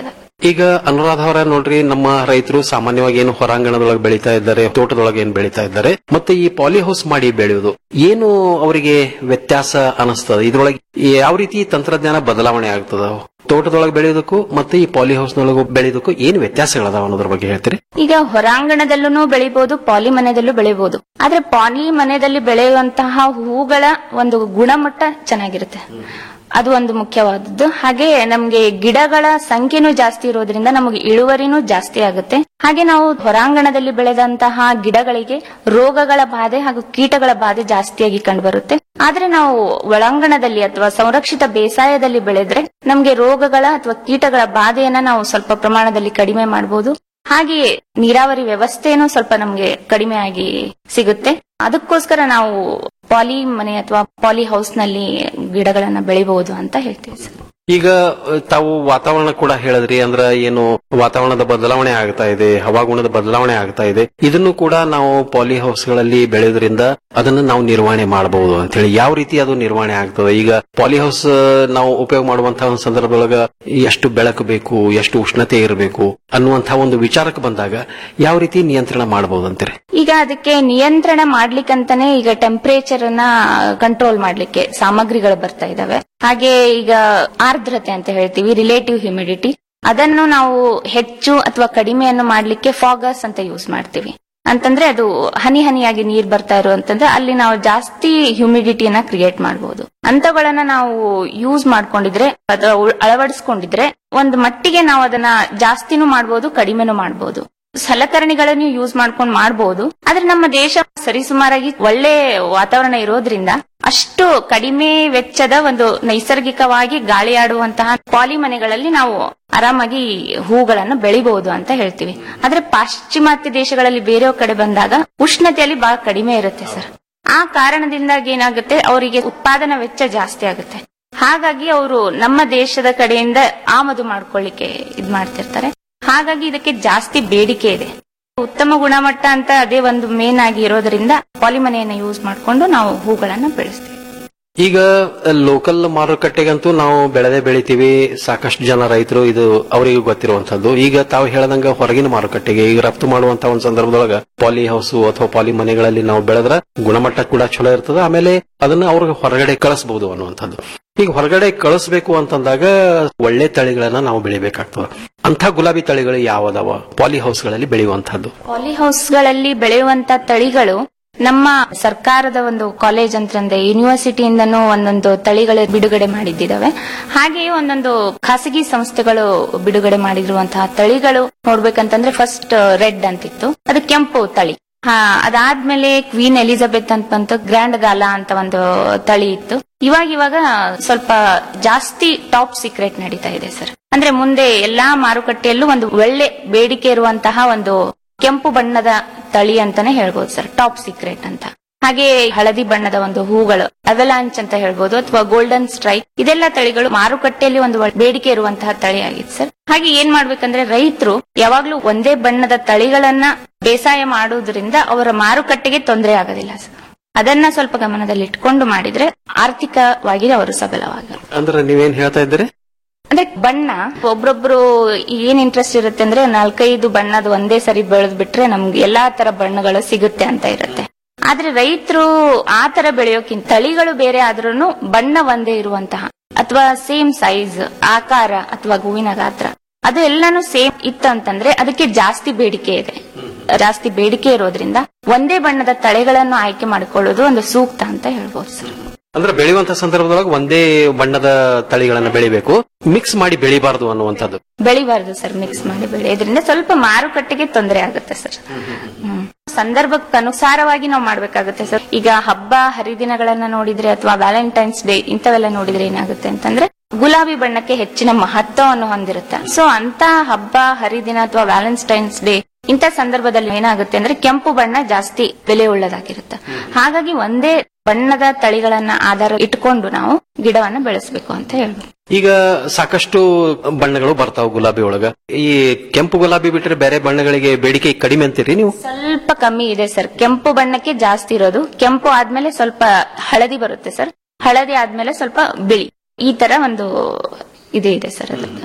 ಈಗ ಅನುರಾಧ ಅವರ ನೋಡ್ರಿ ನಮ್ಮ ರೈತರು ಸಾಮಾನ್ಯವಾಗಿ ಏನು ಹೊರಾಂಗಣದೊಳಗೆ ಬೆಳೀತಾ ಇದ್ದಾರೆ ತೋಟದೊಳಗೆ ಏನು ಬೆಳೀತಾ ಇದ್ದಾರೆ ಮತ್ತೆ ಈ ಪಾಲಿ ಹೌಸ್ ಮಾಡಿ ಬೆಳೆಯುವುದು ಏನು ಅವರಿಗೆ ವ್ಯತ್ಯಾಸ ಅನಿಸ್ತದ ಇದ್ರೊಳಗೆ ಯಾವ ರೀತಿ ತಂತ್ರಜ್ಞಾನ ಬದಲಾವಣೆ ಆಗ್ತದ ತೋಟದೊಳಗೆ ಬೆಳೆಯೋದಕ್ಕೂ ಮತ್ತೆ ಈ ಪಾಲಿ ಹೌಸ್ ನೊಳಗೆ ಬೆಳೆಯೋದಕ್ಕೂ ಏನು ವ್ಯತ್ಯಾಸಗಳದಾವ ಅನ್ನೋದ್ರ ಬಗ್ಗೆ ಹೇಳ್ತೀರಿ ಈಗ ಹೊರಾಂಗಣದಲ್ಲೂ ಬೆಳಿಬಹುದು ಪಾಲಿ ಮನೆದಲ್ಲೂ ಬೆಳಿಬಹುದು ಆದ್ರೆ ಪಾಲಿ ಮನೆಯಲ್ಲಿ ಬೆಳೆಯುವಂತಹ ಹೂಗಳ ಒಂದು ಗುಣಮಟ್ಟ ಚೆನ್ನಾಗಿರುತ್ತೆ ಅದು ಒಂದು ಮುಖ್ಯವಾದದ್ದು ಹಾಗೆ ನಮ್ಗೆ ಗಿಡಗಳ ಸಂಖ್ಯೆನೂ ಜಾಸ್ತಿ ಇರೋದ್ರಿಂದ ನಮಗೆ ಇಳುವರಿನೂ ಜಾಸ್ತಿ ಆಗುತ್ತೆ ಹಾಗೆ ನಾವು ಹೊರಾಂಗಣದಲ್ಲಿ ಬೆಳೆದಂತಹ ಗಿಡಗಳಿಗೆ ರೋಗಗಳ ಬಾಧೆ ಹಾಗೂ ಕೀಟಗಳ ಬಾಧೆ ಜಾಸ್ತಿಯಾಗಿ ಕಂಡುಬರುತ್ತೆ ಆದ್ರೆ ನಾವು ಒಳಾಂಗಣದಲ್ಲಿ ಅಥವಾ ಸಂರಕ್ಷಿತ ಬೇಸಾಯದಲ್ಲಿ ಬೆಳೆದ್ರೆ ನಮ್ಗೆ ರೋಗಗಳ ಅಥವಾ ಕೀಟಗಳ ಬಾಧೆಯನ್ನ ನಾವು ಸ್ವಲ್ಪ ಪ್ರಮಾಣದಲ್ಲಿ ಕಡಿಮೆ ಮಾಡಬಹುದು ಹಾಗೆಯೇ ನೀರಾವರಿ ವ್ಯವಸ್ಥೆನೂ ಸ್ವಲ್ಪ ನಮ್ಗೆ ಕಡಿಮೆ ಆಗಿ ಸಿಗುತ್ತೆ ಅದಕ್ಕೋಸ್ಕರ ನಾವು ಪಾಲಿ ಮನೆ ಅಥವಾ ಪಾಲಿ ಹೌಸ್ ನಲ್ಲಿ ಗಿಡಗಳನ್ನ ಬೆಳಿಬಹುದು ಅಂತ ಹೇಳ್ತೀವಿ ಸರ್ ಈಗ ಅಹ್, ತಾವು ವಾತಾವರಣ ಕೂಡ ಹೇಳಿದ್ರಿ ಅಂದ್ರ ಏನು ವಾತಾವರಣದ ಬದಲಾವಣೆ ಆಗ್ತಾ ಇದೆ ಹವಾಗುಣದ ಬದಲಾವಣೆ ಆಗ್ತಾ ಇದೆ ಇದನ್ನು ಕೂಡ ನಾವು ಪಾಲಿ ಹೌಸ್ಗಳಲ್ಲಿ ಬೆಳೆಯೋದ್ರಿಂದ ಅದನ್ನ ನಾವು ನಿರ್ವಹಣೆ ಮಾಡಬಹುದು ಅಂತ ಹೇಳಿ ಯಾವ ರೀತಿ ಅದು ನಿರ್ವಹಣೆ ಆಗ್ತದೆ ಈಗ ಪಾಲಿ ಹೌಸ್ ನಾವು ಉಪಯೋಗ ಮಾಡುವಂತಹ ಒಂದು ಸಂದರ್ಭದೊಳಗ ಎಷ್ಟು ಬೆಳಕು ಬೇಕು ಎಷ್ಟು ಉಷ್ಣತೆ ಇರಬೇಕು ಅನ್ನುವಂತಹ ಒಂದು ವಿಚಾರಕ್ಕೆ ಬಂದಾಗ ಯಾವ ರೀತಿ ನಿಯಂತ್ರಣ ಮಾಡಬಹುದು ಅಂತೀರಿ ಈಗ ಅದಕ್ಕೆ ನಿಯಂತ್ರಣ ಮಾಡ್ಲಿಕ್ಕಂತಾನೆ ಈಗ ಟೆಂಪರೇಚರ್ ಅನ್ನ ಕಂಟ್ರೋಲ್ ಮಾಡ್ಲಿಕ್ಕೆ ಸಾಮಗ್ರಿಗಳು ಬರ್ತಾ ಇದಾವೆ ಹಾಗೆ ಈಗ ಆರ್ದ್ರತೆ ಅಂತ ಹೇಳ್ತೀವಿ ರಿಲೇಟಿವ್ ಹ್ಯುಮಿಡಿಟಿ ಅದನ್ನು ನಾವು ಹೆಚ್ಚು ಅಥವಾ ಕಡಿಮೆಯನ್ನು ಮಾಡ್ಲಿಕ್ಕೆ ಫಾಗಸ್ ಅಂತ ಯೂಸ್ ಮಾಡ್ತೀವಿ ಅಂತಂದ್ರೆ ಅದು ಹನಿ ಹನಿಯಾಗಿ ನೀರ್ ಬರ್ತಾ ಇರುವಂತಂದ್ರೆ ಅಲ್ಲಿ ನಾವು ಜಾಸ್ತಿ ಹ್ಯುಮಿಡಿಟಿಯನ್ನ ಕ್ರಿಯೇಟ್ ಮಾಡಬಹುದು ಅಂತಗಳನ್ನ ನಾವು ಯೂಸ್ ಮಾಡ್ಕೊಂಡಿದ್ರೆ ಅಥವಾ ಉಳ್- ಅಳವಡಿಸ್ಕೊಂಡಿದ್ರೆ ಒಂದು ಮಟ್ಟಿಗೆ ನಾವು ಅದನ್ನ ಜಾಸ್ತಿನೂ ಮಾಡಬಹುದು ಕಡಿಮೆನೂ ಮಾಡಬಹುದು ಸಲಕರಣೆಗಳನ್ನು ಯೂಸ್ ಮಾಡ್ಕೊಂಡು ಮಾಡಬಹುದು ಆದ್ರೆ ನಮ್ಮ ದೇಶ ಸರಿಸುಮಾರಾಗಿ ಒಳ್ಳೆ ವಾತಾವರಣ ಇರೋದ್ರಿಂದ ಅಷ್ಟು ಕಡಿಮೆ ವೆಚ್ಚದ ಒಂದು ನೈಸರ್ಗಿಕವಾಗಿ ಗಾಳಿಯಾಡುವಂತಹ ಪಾಲಿ ಮನೆಗಳಲ್ಲಿ ನಾವು ಆರಾಮಾಗಿ ಹೂಗಳನ್ನು ಬೆಳಿಬಹುದು ಅಂತ ಹೇಳ್ತೀವಿ ಆದ್ರೆ ಪಾಶ್ಚಿಮಾತ್ಯ ದೇಶಗಳಲ್ಲಿ ಬೇರೆ ಕಡೆ ಬಂದಾಗ ಉಷ್ಣತೆಯಲ್ಲಿ ಬಹಳ ಕಡಿಮೆ ಇರುತ್ತೆ ಸರ್ ಆ ಕಾರಣದಿಂದಾಗಿ ಏನಾಗುತ್ತೆ ಅವರಿಗೆ ಉತ್ಪಾದನಾ ವೆಚ್ಚ ಜಾಸ್ತಿ ಆಗುತ್ತೆ ಹಾಗಾಗಿ ಅವರು ನಮ್ಮ ದೇಶದ ಕಡೆಯಿಂದ ಆಮದು ಮಾಡ್ಕೊಳ್ಳಿಕ್ಕೆ ಇದ್ ಮಾಡ್ತಿರ್ತಾರೆ ಹಾಗಾಗಿ ಇದಕ್ಕೆ ಜಾಸ್ತಿ ಬೇಡಿಕೆ ಇದೆ ಉತ್ತಮ ಗುಣಮಟ್ಟ ಅಂತ ಅದೇ ಒಂದು ಮೇನ್ ಆಗಿ ಇರೋದ್ರಿಂದ ಪಾಲಿಮನೆಯನ್ನ ಯೂಸ್ ಮಾಡ್ಕೊಂಡು ನಾವು ಹೂಗಳನ್ನ ಬೆಳೆಸ್ತೀವಿ ಈಗ ಲೋಕಲ್ ಮಾರುಕಟ್ಟೆಗಂತೂ ನಾವು ಬೆಳೆದೇ ಬೆಳಿತೀವಿ ಸಾಕಷ್ಟು ಜನ ರೈತರು ಇದು ಅವರಿಗೂ ಗೊತ್ತಿರುವಂತದ್ದು ಈಗ ತಾವು ಹೇಳದಂಗ ಹೊರಗಿನ ಮಾರುಕಟ್ಟೆಗೆ ಈಗ ರಫ್ತು ಮಾಡುವಂತ ಒಂದು ಸಂದರ್ಭದೊಳಗ ಪಾಲಿ ಹೌಸ್ ಅಥವಾ ಪಾಲಿ ಮನೆಗಳಲ್ಲಿ ನಾವು ಬೆಳೆದ್ರ ಗುಣಮಟ್ಟ ಕೂಡ ಚಲೋ ಇರ್ತದೆ ಆಮೇಲೆ ಅದನ್ನ ಅವ್ರಿಗೆ ಹೊರಗಡೆ ಕಳಿಸಬಹುದು ಅನ್ನುವಂಥದ್ದು ಈಗ ಹೊರಗಡೆ ಕಳಿಸ್ಬೇಕು ಅಂತಂದಾಗ ಒಳ್ಳೆ ತಳಿಗಳನ್ನ ನಾವು ಬೆಳಿಬೇಕಾಗ್ತದೆ ಅಂತ ಗುಲಾಬಿ ತಳಿಗಳು ಯಾವದವ ಪಾಲಿ ಹೌಸ್ಗಳಲ್ಲಿ ಬೆಳೆಯುವಂತಹದ್ದು ಪಾಲಿ ಹೌಸ್ಗಳಲ್ಲಿ ಬೆಳೆಯುವಂತ ತಳಿಗಳು ನಮ್ಮ ಸರ್ಕಾರದ ಒಂದು ಕಾಲೇಜ್ ಅಂತಂದ್ರೆ ಯೂನಿವರ್ಸಿಟಿಯಿಂದನೂ ಒಂದೊಂದು ತಳಿಗಳು ಬಿಡುಗಡೆ ಮಾಡಿದ್ದಾವೆ ಹಾಗೆಯೇ ಒಂದೊಂದು ಖಾಸಗಿ ಸಂಸ್ಥೆಗಳು ಬಿಡುಗಡೆ ಮಾಡಿರುವಂತಹ ತಳಿಗಳು ನೋಡ್ಬೇಕಂತಂದ್ರೆ ಫಸ್ಟ್ ರೆಡ್ ಅಂತಿತ್ತು ಅದು ಕೆಂಪು ತಳಿ ಹಾ ಅದಾದ್ಮೇಲೆ ಕ್ವೀನ್ ಎಲಿಜಬೆತ್ ಅಂತ ಬಂತು ಗ್ರ್ಯಾಂಡ್ ಗಾಲಾ ಅಂತ ಒಂದು ತಳಿ ಇತ್ತು ಇವಾಗ ಇವಾಗ ಸ್ವಲ್ಪ ಜಾಸ್ತಿ ಟಾಪ್ ಸೀಕ್ರೆಟ್ ನಡೀತಾ ಇದೆ ಸರ್ ಅಂದ್ರೆ ಮುಂದೆ ಎಲ್ಲಾ ಮಾರುಕಟ್ಟೆಯಲ್ಲೂ ಒಂದು ಒಳ್ಳೆ ಬೇಡಿಕೆ ಇರುವಂತಹ ಒಂದು ಕೆಂಪು ಬಣ್ಣದ ತಳಿ ಅಂತಾನೆ ಹೇಳ್ಬೋದು ಸರ್ ಟಾಪ್ ಸೀಕ್ರೆಟ್ ಅಂತ ಹಾಗೆ ಹಳದಿ ಬಣ್ಣದ ಒಂದು ಹೂಗಳು ಅವೆಲಾಂಚ್ ಅಂತ ಹೇಳ್ಬೋದು ಅಥವಾ ಗೋಲ್ಡನ್ ಸ್ಟ್ರೈಕ್ ಇದೆಲ್ಲ ತಳಿಗಳು ಮಾರುಕಟ್ಟೆಯಲ್ಲಿ ಒಂದು ಒಳ್ಳೆ ಬೇಡಿಕೆ ಇರುವಂತಹ ತಳಿ ಆಗಿತ್ತು ಸರ್ ಹಾಗೆ ಏನ್ ಮಾಡ್ಬೇಕಂದ್ರೆ ರೈತರು ಯಾವಾಗ್ಲೂ ಒಂದೇ ಬಣ್ಣದ ತಳಿಗಳನ್ನ ಬೇಸಾಯ ಮಾಡುವುದರಿಂದ ಅವರ ಮಾರುಕಟ್ಟೆಗೆ ತೊಂದರೆ ಆಗೋದಿಲ್ಲ ಸರ್ ಅದನ್ನ ಸ್ವಲ್ಪ ಗಮನದಲ್ಲಿ ಇಟ್ಕೊಂಡು ಮಾಡಿದ್ರೆ ಆರ್ಥಿಕವಾಗಿ ಅವರು ಸಬಲವಾಗ ಅಂದ್ರೆ ನೀವೇನ್ ಹೇಳ್ತಾ ಇದ್ದೀರಿ ಅಂದ್ರೆ ಬಣ್ಣ ಒಬ್ರೊಬ್ರು ಏನ್ ಇಂಟ್ರೆಸ್ಟ್ ಇರುತ್ತೆ ಅಂದ್ರೆ ನಾಲ್ಕೈದು ಬಣ್ಣದ ಒಂದೇ ಸರಿ ಬೆಳೆದ್ ಬಿಟ್ರೆ ನಮ್ಗೆ ಎಲ್ಲಾ ತರ ಬಣ್ಣಗಳು ಸಿಗುತ್ತೆ ಅಂತ ಇರುತ್ತೆ ಆದ್ರೆ ರೈತರು ಆ ತರ ಬೆಳೆಯೋಕ್ಕಿಂತ ತಳಿಗಳು ಬೇರೆ ಆದ್ರೂ ಬಣ್ಣ ಒಂದೇ ಇರುವಂತಹ ಅಥವಾ ಸೇಮ್ ಸೈಜ್ ಆಕಾರ ಅಥವಾ ಹೂವಿನ ಗಾತ್ರ ಅದು ಎಲ್ಲಾನು ಸೇಮ್ ಇತ್ತು ಅಂತಂದ್ರೆ ಅದಕ್ಕೆ ಜಾಸ್ತಿ ಬೇಡಿಕೆ ಇದೆ ಜಾಸ್ತಿ ಬೇಡಿಕೆ ಇರೋದ್ರಿಂದ ಒಂದೇ ಬಣ್ಣದ ತಳಿಗಳನ್ನು ಆಯ್ಕೆ ಮಾಡಿಕೊಳ್ಳೋದು ಒಂದು ಸೂಕ್ತ ಅಂತ ಹೇಳ್ಬೋದು ಸರ್ ಅಂದ್ರೆ ಬೆಳೆಯುವಂತ ಸಂದರ್ಭದೊಳಗೆ ಒಂದೇ ಬಣ್ಣದ ತಳಿಗಳನ್ನ ಬೆಳಿಬೇಕು ಮಿಕ್ಸ್ ಮಾಡಿ ಬೆಳಿಬಾರದು ಅನ್ನುವಂಥದ್ದು ಬೆಳಿಬಾರ್ದು ಸರ್ ಮಿಕ್ಸ್ ಮಾಡಿ ಬೆಳೆಯೋದ್ರಿಂದ ಸ್ವಲ್ಪ ಮಾರುಕಟ್ಟೆಗೆ ತೊಂದರೆ ಆಗುತ್ತೆ ಸರ್ ಹ್ಮ್. ಸಂದರ್ಭಕ್ಕೆ ಅನುಸಾರವಾಗಿ ನಾವು ಮಾಡ್ಬೇಕಾಗುತ್ತೆ ಸರ್ ಈಗ ಹಬ್ಬ ಹರಿದಿನಗಳನ್ನ ನೋಡಿದ್ರೆ ಅಥವಾ ವ್ಯಾಲೆಂಟೈನ್ಸ್ ಡೇ ಇಂಥವೆಲ್ಲ ನೋಡಿದ್ರೆ ಏನಾಗುತ್ತೆ ಅಂತಂದ್ರೆ ಗುಲಾಬಿ ಬಣ್ಣಕ್ಕೆ ಹೆಚ್ಚಿನ ಮಹತ್ವವನ್ನು ಹೊಂದಿರುತ್ತೆ ಸೊ ಅಂತ ಹಬ್ಬ ಹರಿದಿನ ಅಥವಾ ವ್ಯಾಲೆಂಟೈನ್ಸ್ ಡೇ ಇಂಥ ಸಂದರ್ಭದಲ್ಲಿ ಏನಾಗುತ್ತೆ ಅಂದ್ರೆ ಕೆಂಪು ಬಣ್ಣ ಜಾಸ್ತಿ ಬೆಲೆ ಉಳ್ಳದಾಗಿರುತ್ತೆ ಹಾಗಾಗಿ ಒಂದೇ ಬಣ್ಣದ ತಳಿಗಳನ್ನ ಆಧಾರ ಇಟ್ಕೊಂಡು ನಾವು ಗಿಡವನ್ನ ಬೆಳೆಸಬೇಕು ಅಂತ ಹೇಳ್ಬೋದು ಈಗ ಸಾಕಷ್ಟು ಬಣ್ಣಗಳು ಬರ್ತಾವ ಗುಲಾಬಿ ಒಳಗ ಈ ಕೆಂಪು ಗುಲಾಬಿ ಬಿಟ್ರೆ ಬೇರೆ ಬಣ್ಣಗಳಿಗೆ ಬೇಡಿಕೆ ಕಡಿಮೆ ಅಂತೀರಿ ನೀವು ಸ್ವಲ್ಪ ಕಮ್ಮಿ ಇದೆ ಸರ್ ಕೆಂಪು ಬಣ್ಣಕ್ಕೆ ಜಾಸ್ತಿ ಇರೋದು ಕೆಂಪು ಆದ್ಮೇಲೆ ಸ್ವಲ್ಪ ಹಳದಿ ಬರುತ್ತೆ ಸರ್ ಹಳದಿ ಆದ್ಮೇಲೆ ಸ್ವಲ್ಪ ಬಿಳಿ ಈ ತರ ಒಂದು ಇದು ಇದೆ ಸರ್ ಅದಕ್ಕೆ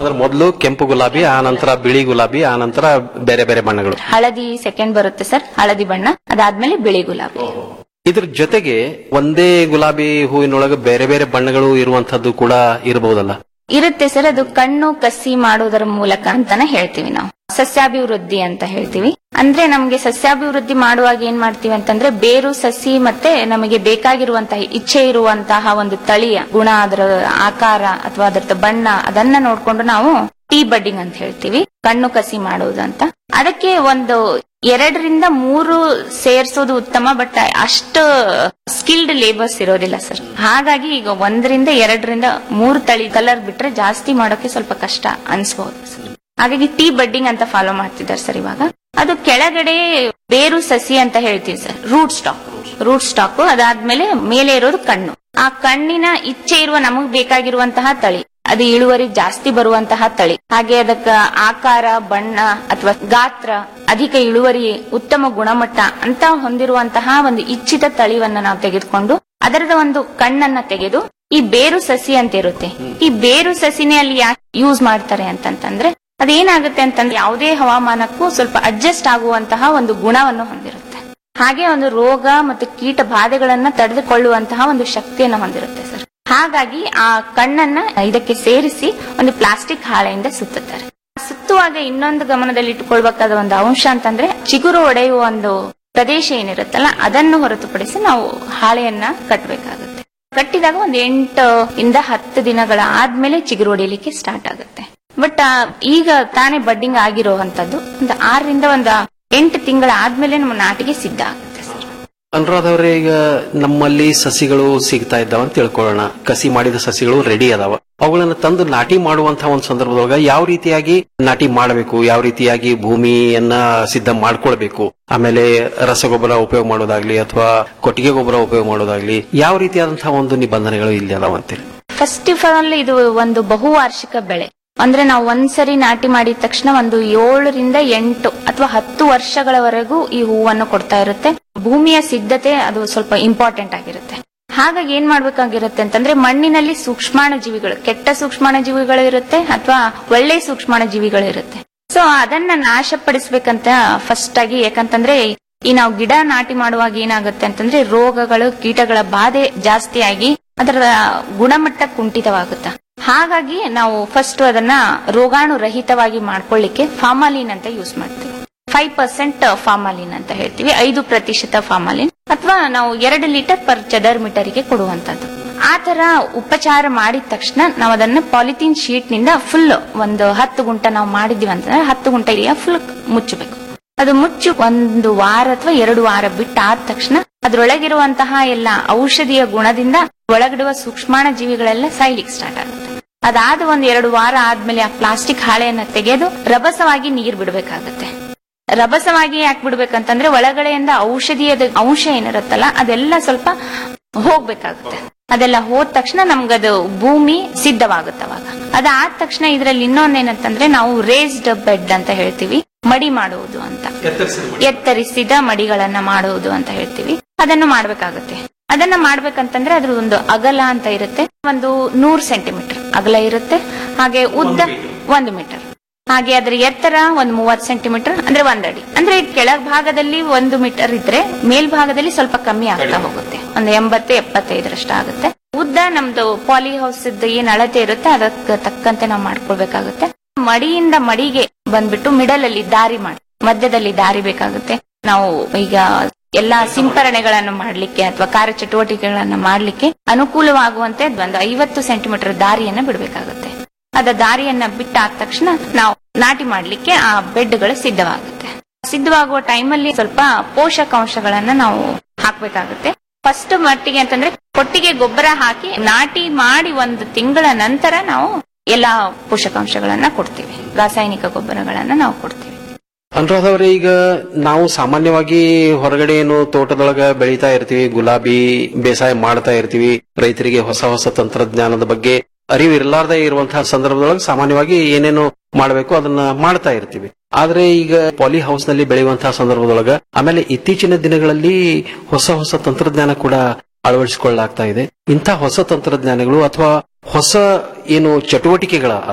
ಅದ್ರ ಮೊದಲು ಕೆಂಪು ಗುಲಾಬಿ ಆ ನಂತರ ಬಿಳಿ ಗುಲಾಬಿ ಆ ನಂತರ ಬೇರೆ ಬೇರೆ ಬಣ್ಣಗಳು ಹಳದಿ ಸೆಕೆಂಡ್ ಬರುತ್ತೆ ಸರ್ ಹಳದಿ ಬಣ್ಣ ಅದಾದ್ಮೇಲೆ ಬಿಳಿ ಗುಲಾಬಿ ಇದ್ರ ಜೊತೆಗೆ ಒಂದೇ ಗುಲಾಬಿ ಹೂವಿನೊಳಗೆ ಬೇರೆ ಬೇರೆ ಬಣ್ಣಗಳು ಇರುವಂತದ್ದು ಕೂಡ ಇರಬಹುದಲ್ಲ ಇರುತ್ತೆ ಸರ್ ಅದು ಕಣ್ಣು ಕಸಿ ಮಾಡೋದರ ಮೂಲಕ ಅಂತಾನೆ ಹೇಳ್ತೀವಿ ನಾವು ಸಸ್ಯಾಭಿವೃದ್ಧಿ ಅಂತ ಹೇಳ್ತೀವಿ ಅಂದ್ರೆ ನಮ್ಗೆ ಸಸ್ಯಾಭಿವೃದ್ಧಿ ಮಾಡುವಾಗ ಏನ್ ಮಾಡ್ತೀವಿ ಅಂತಂದ್ರೆ ಬೇರು ಸಸಿ ಮತ್ತೆ ನಮಗೆ ಬೇಕಾಗಿರುವಂತಹ ಇಚ್ಛೆ ಇರುವಂತಹ ಒಂದು ತಳಿಯ ಗುಣ ಅದರ ಆಕಾರ ಅಥವಾ ಅದರ ಬಣ್ಣ ಅದನ್ನ ನೋಡ್ಕೊಂಡು ನಾವು ಟೀ ಬಡ್ಡಿಂಗ್ ಅಂತ ಹೇಳ್ತೀವಿ ಕಣ್ಣು ಕಸಿ ಮಾಡುವುದು ಅಂತ ಅದಕ್ಕೆ ಒಂದು ಎರಡರಿಂದ ಮೂರು ಸೇರ್ಸೋದು ಉತ್ತಮ ಬಟ್ ಅಷ್ಟು ಸ್ಕಿಲ್ಡ್ ಲೇಬರ್ಸ್ ಇರೋದಿಲ್ಲ ಸರ್ ಹಾಗಾಗಿ ಈಗ ಒಂದರಿಂದ ಎರಡರಿಂದ ಮೂರು ತಳಿ ಕಲರ್ ಬಿಟ್ರೆ ಜಾಸ್ತಿ ಮಾಡೋಕೆ ಸ್ವಲ್ಪ ಕಷ್ಟ ಅನ್ಸ್ಬಹುದು ಸರ್ ಹಾಗಾಗಿ ಟೀ ಬಡ್ಡಿಂಗ್ ಅಂತ ಫಾಲೋ ಮಾಡ್ತಿದ್ದಾರೆ ಸರ್ ಇವಾಗ ಅದು ಕೆಳಗಡೆ ಬೇರು ಸಸಿ ಅಂತ ಹೇಳ್ತೀವಿ sir root stock root stock ಅದಾದ್ಮೇಲೆ ಮೇಲೆ ಇರೋದು ಕಣ್ಣು ಆ ಕಣ್ಣಿನ ಇಚ್ಛೆ ಇರುವ ನಮಗ್ ಬೇಕಾಗಿರುವಂತಹ ತಳಿ ಅದು ಇಳುವರಿ ಜಾಸ್ತಿ ಬರುವಂತಹ ತಳಿ ಹಾಗೆ ಅದಕ್ಕ ಆಕಾರ ಬಣ್ಣ ಅಥವಾ ಗಾತ್ರ ಅಧಿಕ ಇಳುವರಿ ಉತ್ತಮ ಗುಣಮಟ್ಟ ಅಂತ ಹೊಂದಿರುವಂತಹ ಒಂದು ಇಚ್ಛಿತ ತಳಿವನ್ನ ನಾವು ತೆಗೆದುಕೊಂಡು ಅದರದ ಒಂದು ಕಣ್ಣನ್ನ ತೆಗೆದು ಈ ಬೇರು ಸಸಿ ಅಂತ ಇರುತ್ತೆ ಈ ಬೇರು ಸಸಿನೇ ಅಲ್ಲಿ ಯಾಕೆ ಯೂಸ್ ಮಾಡ್ತಾರೆ ಅಂತಂತಂದ್ರೆ ಅದೇನಾಗುತ್ತೆ ಅಂತಂದ್ರೆ ಯಾವುದೇ ಹವಾಮಾನಕ್ಕೂ ಸ್ವಲ್ಪ ಅಡ್ಜಸ್ಟ್ ಆಗುವಂತಹ ಒಂದು ಗುಣವನ್ನು ಹೊಂದಿರುತ್ತೆ ಹಾಗೆ ಒಂದು ರೋಗ ಮತ್ತು ಕೀಟ ಬಾಧೆಗಳನ್ನ ತಡೆದುಕೊಳ್ಳುವಂತಹ ಒಂದು ಶಕ್ತಿಯನ್ನು ಹೊಂದಿರುತ್ತೆ ಸರ್ ಹಾಗಾಗಿ ಆ ಕಣ್ಣನ್ನ ಇದಕ್ಕೆ ಸೇರಿಸಿ ಒಂದು ಪ್ಲಾಸ್ಟಿಕ್ ಹಾಳೆಯಿಂದ ಸುತ್ತುತ್ತಾರೆ ಸುತ್ತುವಾಗ ಇನ್ನೊಂದು ಗಮನದಲ್ಲಿ ಇಟ್ಟುಕೊಳ್ಬೇಕಾದ ಒಂದು ಅಂಶ ಅಂತಂದ್ರೆ ಚಿಗುರು ಒಡೆಯುವ ಒಂದು ಪ್ರದೇಶ ಏನಿರುತ್ತಲ್ಲ ಅದನ್ನು ಹೊರತುಪಡಿಸಿ ನಾವು ಹಾಳೆಯನ್ನ ಕಟ್ಟಬೇಕಾಗುತ್ತೆ ಕಟ್ಟಿದಾಗ ಒಂದು ಎಂಟು ಇಂದ ಹತ್ತು ದಿನಗಳ ಆದ್ಮೇಲೆ ಚಿಗುರು ಹೊಡಿಲಿಕ್ಕೆ ಸ್ಟಾರ್ಟ್ ಆಗುತ್ತೆ ಬಟ್ ಈಗ ತಾನೇ ಬಡ್ಡಿಂಗ್ ಆಗಿರುವಂತದ್ದು ಒಂದು ಆರರಿಂದ ಒಂದು ಎಂಟು ತಿಂಗಳ ಆದ್ಮೇಲೆ ನಮ್ಮ ನಾಟಿಗೆ ಸಿದ್ಧ ಆಗುತ್ತೆ ಅನುರಾಧ ಅವರೇ ಈಗ ನಮ್ಮಲ್ಲಿ ಸಸಿಗಳು ಸಿಗ್ತಾ ಇದ್ದಾವ ಅಂತ ತಿಳ್ಕೊಳ್ಳೋಣ ಕಸಿ ಮಾಡಿದ ಸಸಿಗಳು ರೆಡಿ ಅದಾವ ಅವುಗಳನ್ನ ತಂದು ನಾಟಿ ಮಾಡುವಂತಹ ಒಂದು ಸಂದರ್ಭದೊಳಗ ಯಾವ ರೀತಿಯಾಗಿ ನಾಟಿ ಮಾಡಬೇಕು ಯಾವ ರೀತಿಯಾಗಿ ಭೂಮಿಯನ್ನ ಸಿದ್ಧ ಮಾಡ್ಕೊಳ್ಬೇಕು ಆಮೇಲೆ ರಸಗೊಬ್ಬರ ಉಪಯೋಗ ಮಾಡೋದಾಗ್ಲಿ ಅಥವಾ ಕೊಟ್ಟಿಗೆ ಗೊಬ್ಬರ ಉಪಯೋಗ ಮಾಡೋದಾಗ್ಲಿ ಯಾವ ರೀತಿಯಾದಂತಹ ಒಂದು ನಿಬಂಧನೆಗಳು ಇಲ್ಲಿ ಅದಾವಂತೇಳಿ ಫಸ್ಟ್ ಆಫ್ ಆಲ್ ಇದು ಒಂದು ಬಹುವಾರ್ಷಿಕ ಬೆಳೆ ಅಂದ್ರೆ ನಾವು ಒಂದ್ಸರಿ ನಾಟಿ ಮಾಡಿದ ತಕ್ಷಣ ಒಂದು ಏಳರಿಂದ ಎಂಟು ಅಥವಾ ಹತ್ತು ವರ್ಷಗಳವರೆಗೂ ಈ ಹೂವನ್ನು ಕೊಡ್ತಾ ಇರುತ್ತೆ ಭೂಮಿಯ ಸಿದ್ಧತೆ ಅದು ಸ್ವಲ್ಪ ಇಂಪಾರ್ಟೆಂಟ್ ಆಗಿರುತ್ತೆ ಹಾಗಾಗಿ ಏನ್ ಮಾಡ್ಬೇಕಾಗಿರುತ್ತೆ ಅಂತಂದ್ರೆ ಮಣ್ಣಿನಲ್ಲಿ ಸೂಕ್ಷ್ಮಾಣು ಜೀವಿಗಳು ಕೆಟ್ಟ ಸೂಕ್ಷ್ಮಾಣು ಜೀವಿಗಳು ಇರುತ್ತೆ ಅಥವಾ ಒಳ್ಳೆ ಸೂಕ್ಷ್ಮಾಣು ಜೀವಿಗಳು ಇರುತ್ತೆ ಸೊ ಅದನ್ನ ನಾಶಪಡಿಸ್ಬೇಕಂತ ಫಸ್ಟ್ ಆಗಿ ಯಾಕಂತಂದ್ರೆ ಈ ನಾವು ಗಿಡ ನಾಟಿ ಮಾಡುವಾಗ ಏನಾಗುತ್ತೆ ಅಂತಂದ್ರೆ ರೋಗಗಳು ಕೀಟಗಳ ಬಾಧೆ ಜಾಸ್ತಿಯಾಗಿ ಅದರ ಗುಣಮಟ್ಟ ಕುಂಠಿತವಾಗುತ್ತೆ ಹಾಗಾಗಿ ನಾವು ಫಸ್ಟ್ ಅದನ್ನ ರೋಗಾಣು ರಹಿತವಾಗಿ ಮಾಡ್ಕೊಳ್ಳಿಕ್ಕೆ ಫಾರ್ಮಾಲಿನ್ ಅಂತ ಯೂಸ್ ಮಾಡ್ತೀವಿ ಫೈವ್ ಪರ್ಸೆಂಟ್ ಫಾರ್ಮಾಲಿನ್ ಅಂತ ಹೇಳ್ತೀವಿ ಐದು ಪ್ರತಿಶತ ಫಾರ್ಮಾಲಿನ್ ಅಥವಾ ನಾವು ಎರಡು ಲೀಟರ್ ಪರ್ ಚದರ್ ಮೀಟರ್ಗೆ ಕೊಡುವಂತದ್ದು ಆ ತರ ಉಪಚಾರ ಮಾಡಿದ ತಕ್ಷಣ ನಾವು ಅದನ್ನ ಪಾಲಿಥೀನ್ ಶೀಟ್ ನಿಂದ ಫುಲ್ ಒಂದು ಹತ್ತು ಗುಂಟ ನಾವು ಮಾಡಿದೀವಿ ಅಂತಂದ್ರೆ ಹತ್ತು ಗುಂಟ ಇದೆಯಾ ಫುಲ್ ಮುಚ್ಚಬೇಕು ಅದು ಮುಚ್ಚಿ ಒಂದು ವಾರ ಅಥವಾ ಎರಡು ವಾರ ಬಿಟ್ಟಾದ ತಕ್ಷಣ ಅದ್ರೊಳಗಿರುವಂತಹ ಎಲ್ಲ ಔಷಧಿಯ ಗುಣದಿಂದ ಒಳಗಿಡುವ ಸೂಕ್ಷ್ಮಾಣ ಜೀವಿಗಳೆಲ್ಲ ಸಾಯ್ಲಿಕ್ಕೆ ಸ್ಟಾರ್ಟ್ ಆಗುತ್ತೆ ಅದಾದ ಒಂದ್ ಎರಡು ವಾರ ಆದ್ಮೇಲೆ ಆ ಪ್ಲಾಸ್ಟಿಕ್ ಹಾಳೆಯನ್ನ ತೆಗೆದು ರಭಸವಾಗಿ ನೀರ್ ಬಿಡ್ಬೇಕಾಗತ್ತೆ ರಭಸವಾಗಿ ಯಾಕೆ ಬಿಡ್ಬೇಕಂತಂದ್ರೆ ಒಳಗಡೆಯಿಂದ ಔಷಧಿಯದ ಅಂಶ ಏನಿರುತ್ತಲ್ಲ ಅದೆಲ್ಲ ಸ್ವಲ್ಪ ಹೋಗ್ಬೇಕಾಗುತ್ತೆ ಅದೆಲ್ಲ ಹೋದ ತಕ್ಷಣ ನಮ್ಗದು ಭೂಮಿ ಸಿದ್ಧವಾಗುತ್ತೆ ಅವಾಗ ಅದಾದ ತಕ್ಷಣ ಇದ್ರಲ್ಲಿ ಇನ್ನೊಂದೇನಂತಂದ್ರೆ ನಾವು ರೇಸ್ಡ್ ಬೆಡ್ ಅಂತ ಹೇಳ್ತೀವಿ ಮಡಿ ಮಾಡುವುದು ಅಂತ ಎತ್ತರಿಸಿದ ಮಡಿಗಳನ್ನ ಮಾಡುವುದು ಅಂತ ಹೇಳ್ತೀವಿ ಅದನ್ನು ಮಾಡ್ಬೇಕಾಗುತ್ತೆ ಅದನ್ನ ಮಾಡ್ಬೇಕಂತಂದ್ರೆ ಅದ್ರ ಒಂದು ಅಗಲ ಅಂತ ಇರುತ್ತೆ ಒಂದು ನೂರ್ ಸೆಂಟಿಮೀಟರ್ ಅಗಲ ಇರುತ್ತೆ ಹಾಗೆ ಉದ್ದ ಒಂದು ಮೀಟರ್ ಹಾಗೆ ಅದ್ರ ಎತ್ತರ ಒಂದು ಮೂವತ್ ಸೆಂಟಿಮೀಟರ್ ಅಂದ್ರೆ ಒಂದ್ ಅಡಿ ಅಂದ್ರೆ ಕೆಳಗ್ ಭಾಗದಲ್ಲಿ ಒಂದು ಮೀಟರ್ ಇದ್ರೆ ಮೇಲ್ಭಾಗದಲ್ಲಿ ಸ್ವಲ್ಪ ಕಮ್ಮಿ ಆಗ್ತಾ ಹೋಗುತ್ತೆ ಒಂದು ಎಂಬತ್ತು ಎಪ್ಪತ್ತೈದರಷ್ಟು ಆಗುತ್ತೆ ಉದ್ದ ನಮ್ದು ಪಾಲಿ ಹೌಸ್ ಏನ್ ಅಳತೆ ಇರುತ್ತೆ ಅದಕ್ಕೆ ತಕ್ಕಂತೆ ನಾವು ಮಾಡ್ಕೊಳ್ಬೇಕಾಗುತ್ತೆ ಮಡಿಯಿಂದ ಮಡಿಗೆ ಬಂದ್ಬಿಟ್ಟು ಮಿಡಲ್ ಅಲ್ಲಿ ದಾರಿ ಮಾಡಿ ಮಧ್ಯದಲ್ಲಿ ದಾರಿ ಬೇಕಾಗುತ್ತೆ ನಾವು ಈಗ ಎಲ್ಲಾ ಸಿಂಪರಣೆಗಳನ್ನು ಮಾಡ್ಲಿಕ್ಕೆ ಅಥವಾ ಕಾರ್ಯಚಟುವಟಿಕೆಗಳನ್ನ ಮಾಡ್ಲಿಕ್ಕೆ ಅನುಕೂಲವಾಗುವಂತೆ ಒಂದು ಐವತ್ತು ಸೆಂಟಿಮೀಟರ್ ದಾರಿಯನ್ನ ಬಿಡಬೇಕಾಗುತ್ತೆ ಅದ ದಾರಿಯನ್ನ ಬಿಟ್ಟಾದ ತಕ್ಷಣ ನಾವು ನಾಟಿ ಮಾಡ್ಲಿಕ್ಕೆ ಆ ಬೆಡ್ಗಳು ಸಿದ್ಧವಾಗುತ್ತೆ ಸಿದ್ಧವಾಗುವ ಟೈಮಲ್ಲಿ ಸ್ವಲ್ಪ ಪೋಷಕಾಂಶಗಳನ್ನ ನಾವು ಹಾಕ್ಬೇಕಾಗುತ್ತೆ ಫಸ್ಟ್ ಮಟ್ಟಿಗೆ ಅಂತಂದ್ರೆ ಕೊಟ್ಟಿಗೆ ಗೊಬ್ಬರ ಹಾಕಿ ನಾಟಿ ಮಾಡಿ ಒಂದು ತಿಂಗಳ ನಂತರ ನಾವು ಎಲ್ಲಾ ಪೋಷಕಾಂಶಗಳನ್ನ ಕೊಡ್ತೀವಿ ರಾಸಾಯನಿಕ ಗೊಬ್ಬರಗಳನ್ನ ನಾವು ಕೊಡ್ತೀವಿ ಅನುರಾಧ ಅವರೇ ಈಗ ನಾವು ಸಾಮಾನ್ಯವಾಗಿ ಹೊರಗಡೆ ಏನು ತೋಟದೊಳಗ ಬೆಳೀತಾ ಇರ್ತೀವಿ ಗುಲಾಬಿ ಬೇಸಾಯ ಮಾಡ್ತಾ ಇರ್ತೀವಿ ರೈತರಿಗೆ ಹೊಸ ಹೊಸ ತಂತ್ರಜ್ಞಾನದ ಬಗ್ಗೆ ಅರಿವು ಇರಲಾರ್ದೇ ಇರುವಂತಹ ಸಂದರ್ಭದೊಳಗೆ ಸಾಮಾನ್ಯವಾಗಿ ಏನೇನು ಮಾಡಬೇಕು ಅದನ್ನ ಮಾಡ್ತಾ ಇರ್ತೀವಿ ಆದ್ರೆ ಈಗ ಪಾಲಿ ಹೌಸ್ ನಲ್ಲಿ ಬೆಳೆಯುವಂತಹ ಸಂದರ್ಭದೊಳಗ ಆಮೇಲೆ ಇತ್ತೀಚಿನ ದಿನಗಳಲ್ಲಿ ಹೊಸ ಹೊಸ ತಂತ್ರಜ್ಞಾನ ಕೂಡ ಅಳವಡಿಸಿಕೊಳ್ಳಲಾಗ್ತಾ ಇದೆ ಇಂಥ ಹೊಸ ತಂತ್ರಜ್ಞಾನಗಳು ಅಥವಾ ಹೊಸ ಏನು ಚಟುವಟಿಕೆಗಳ ಅದಾವ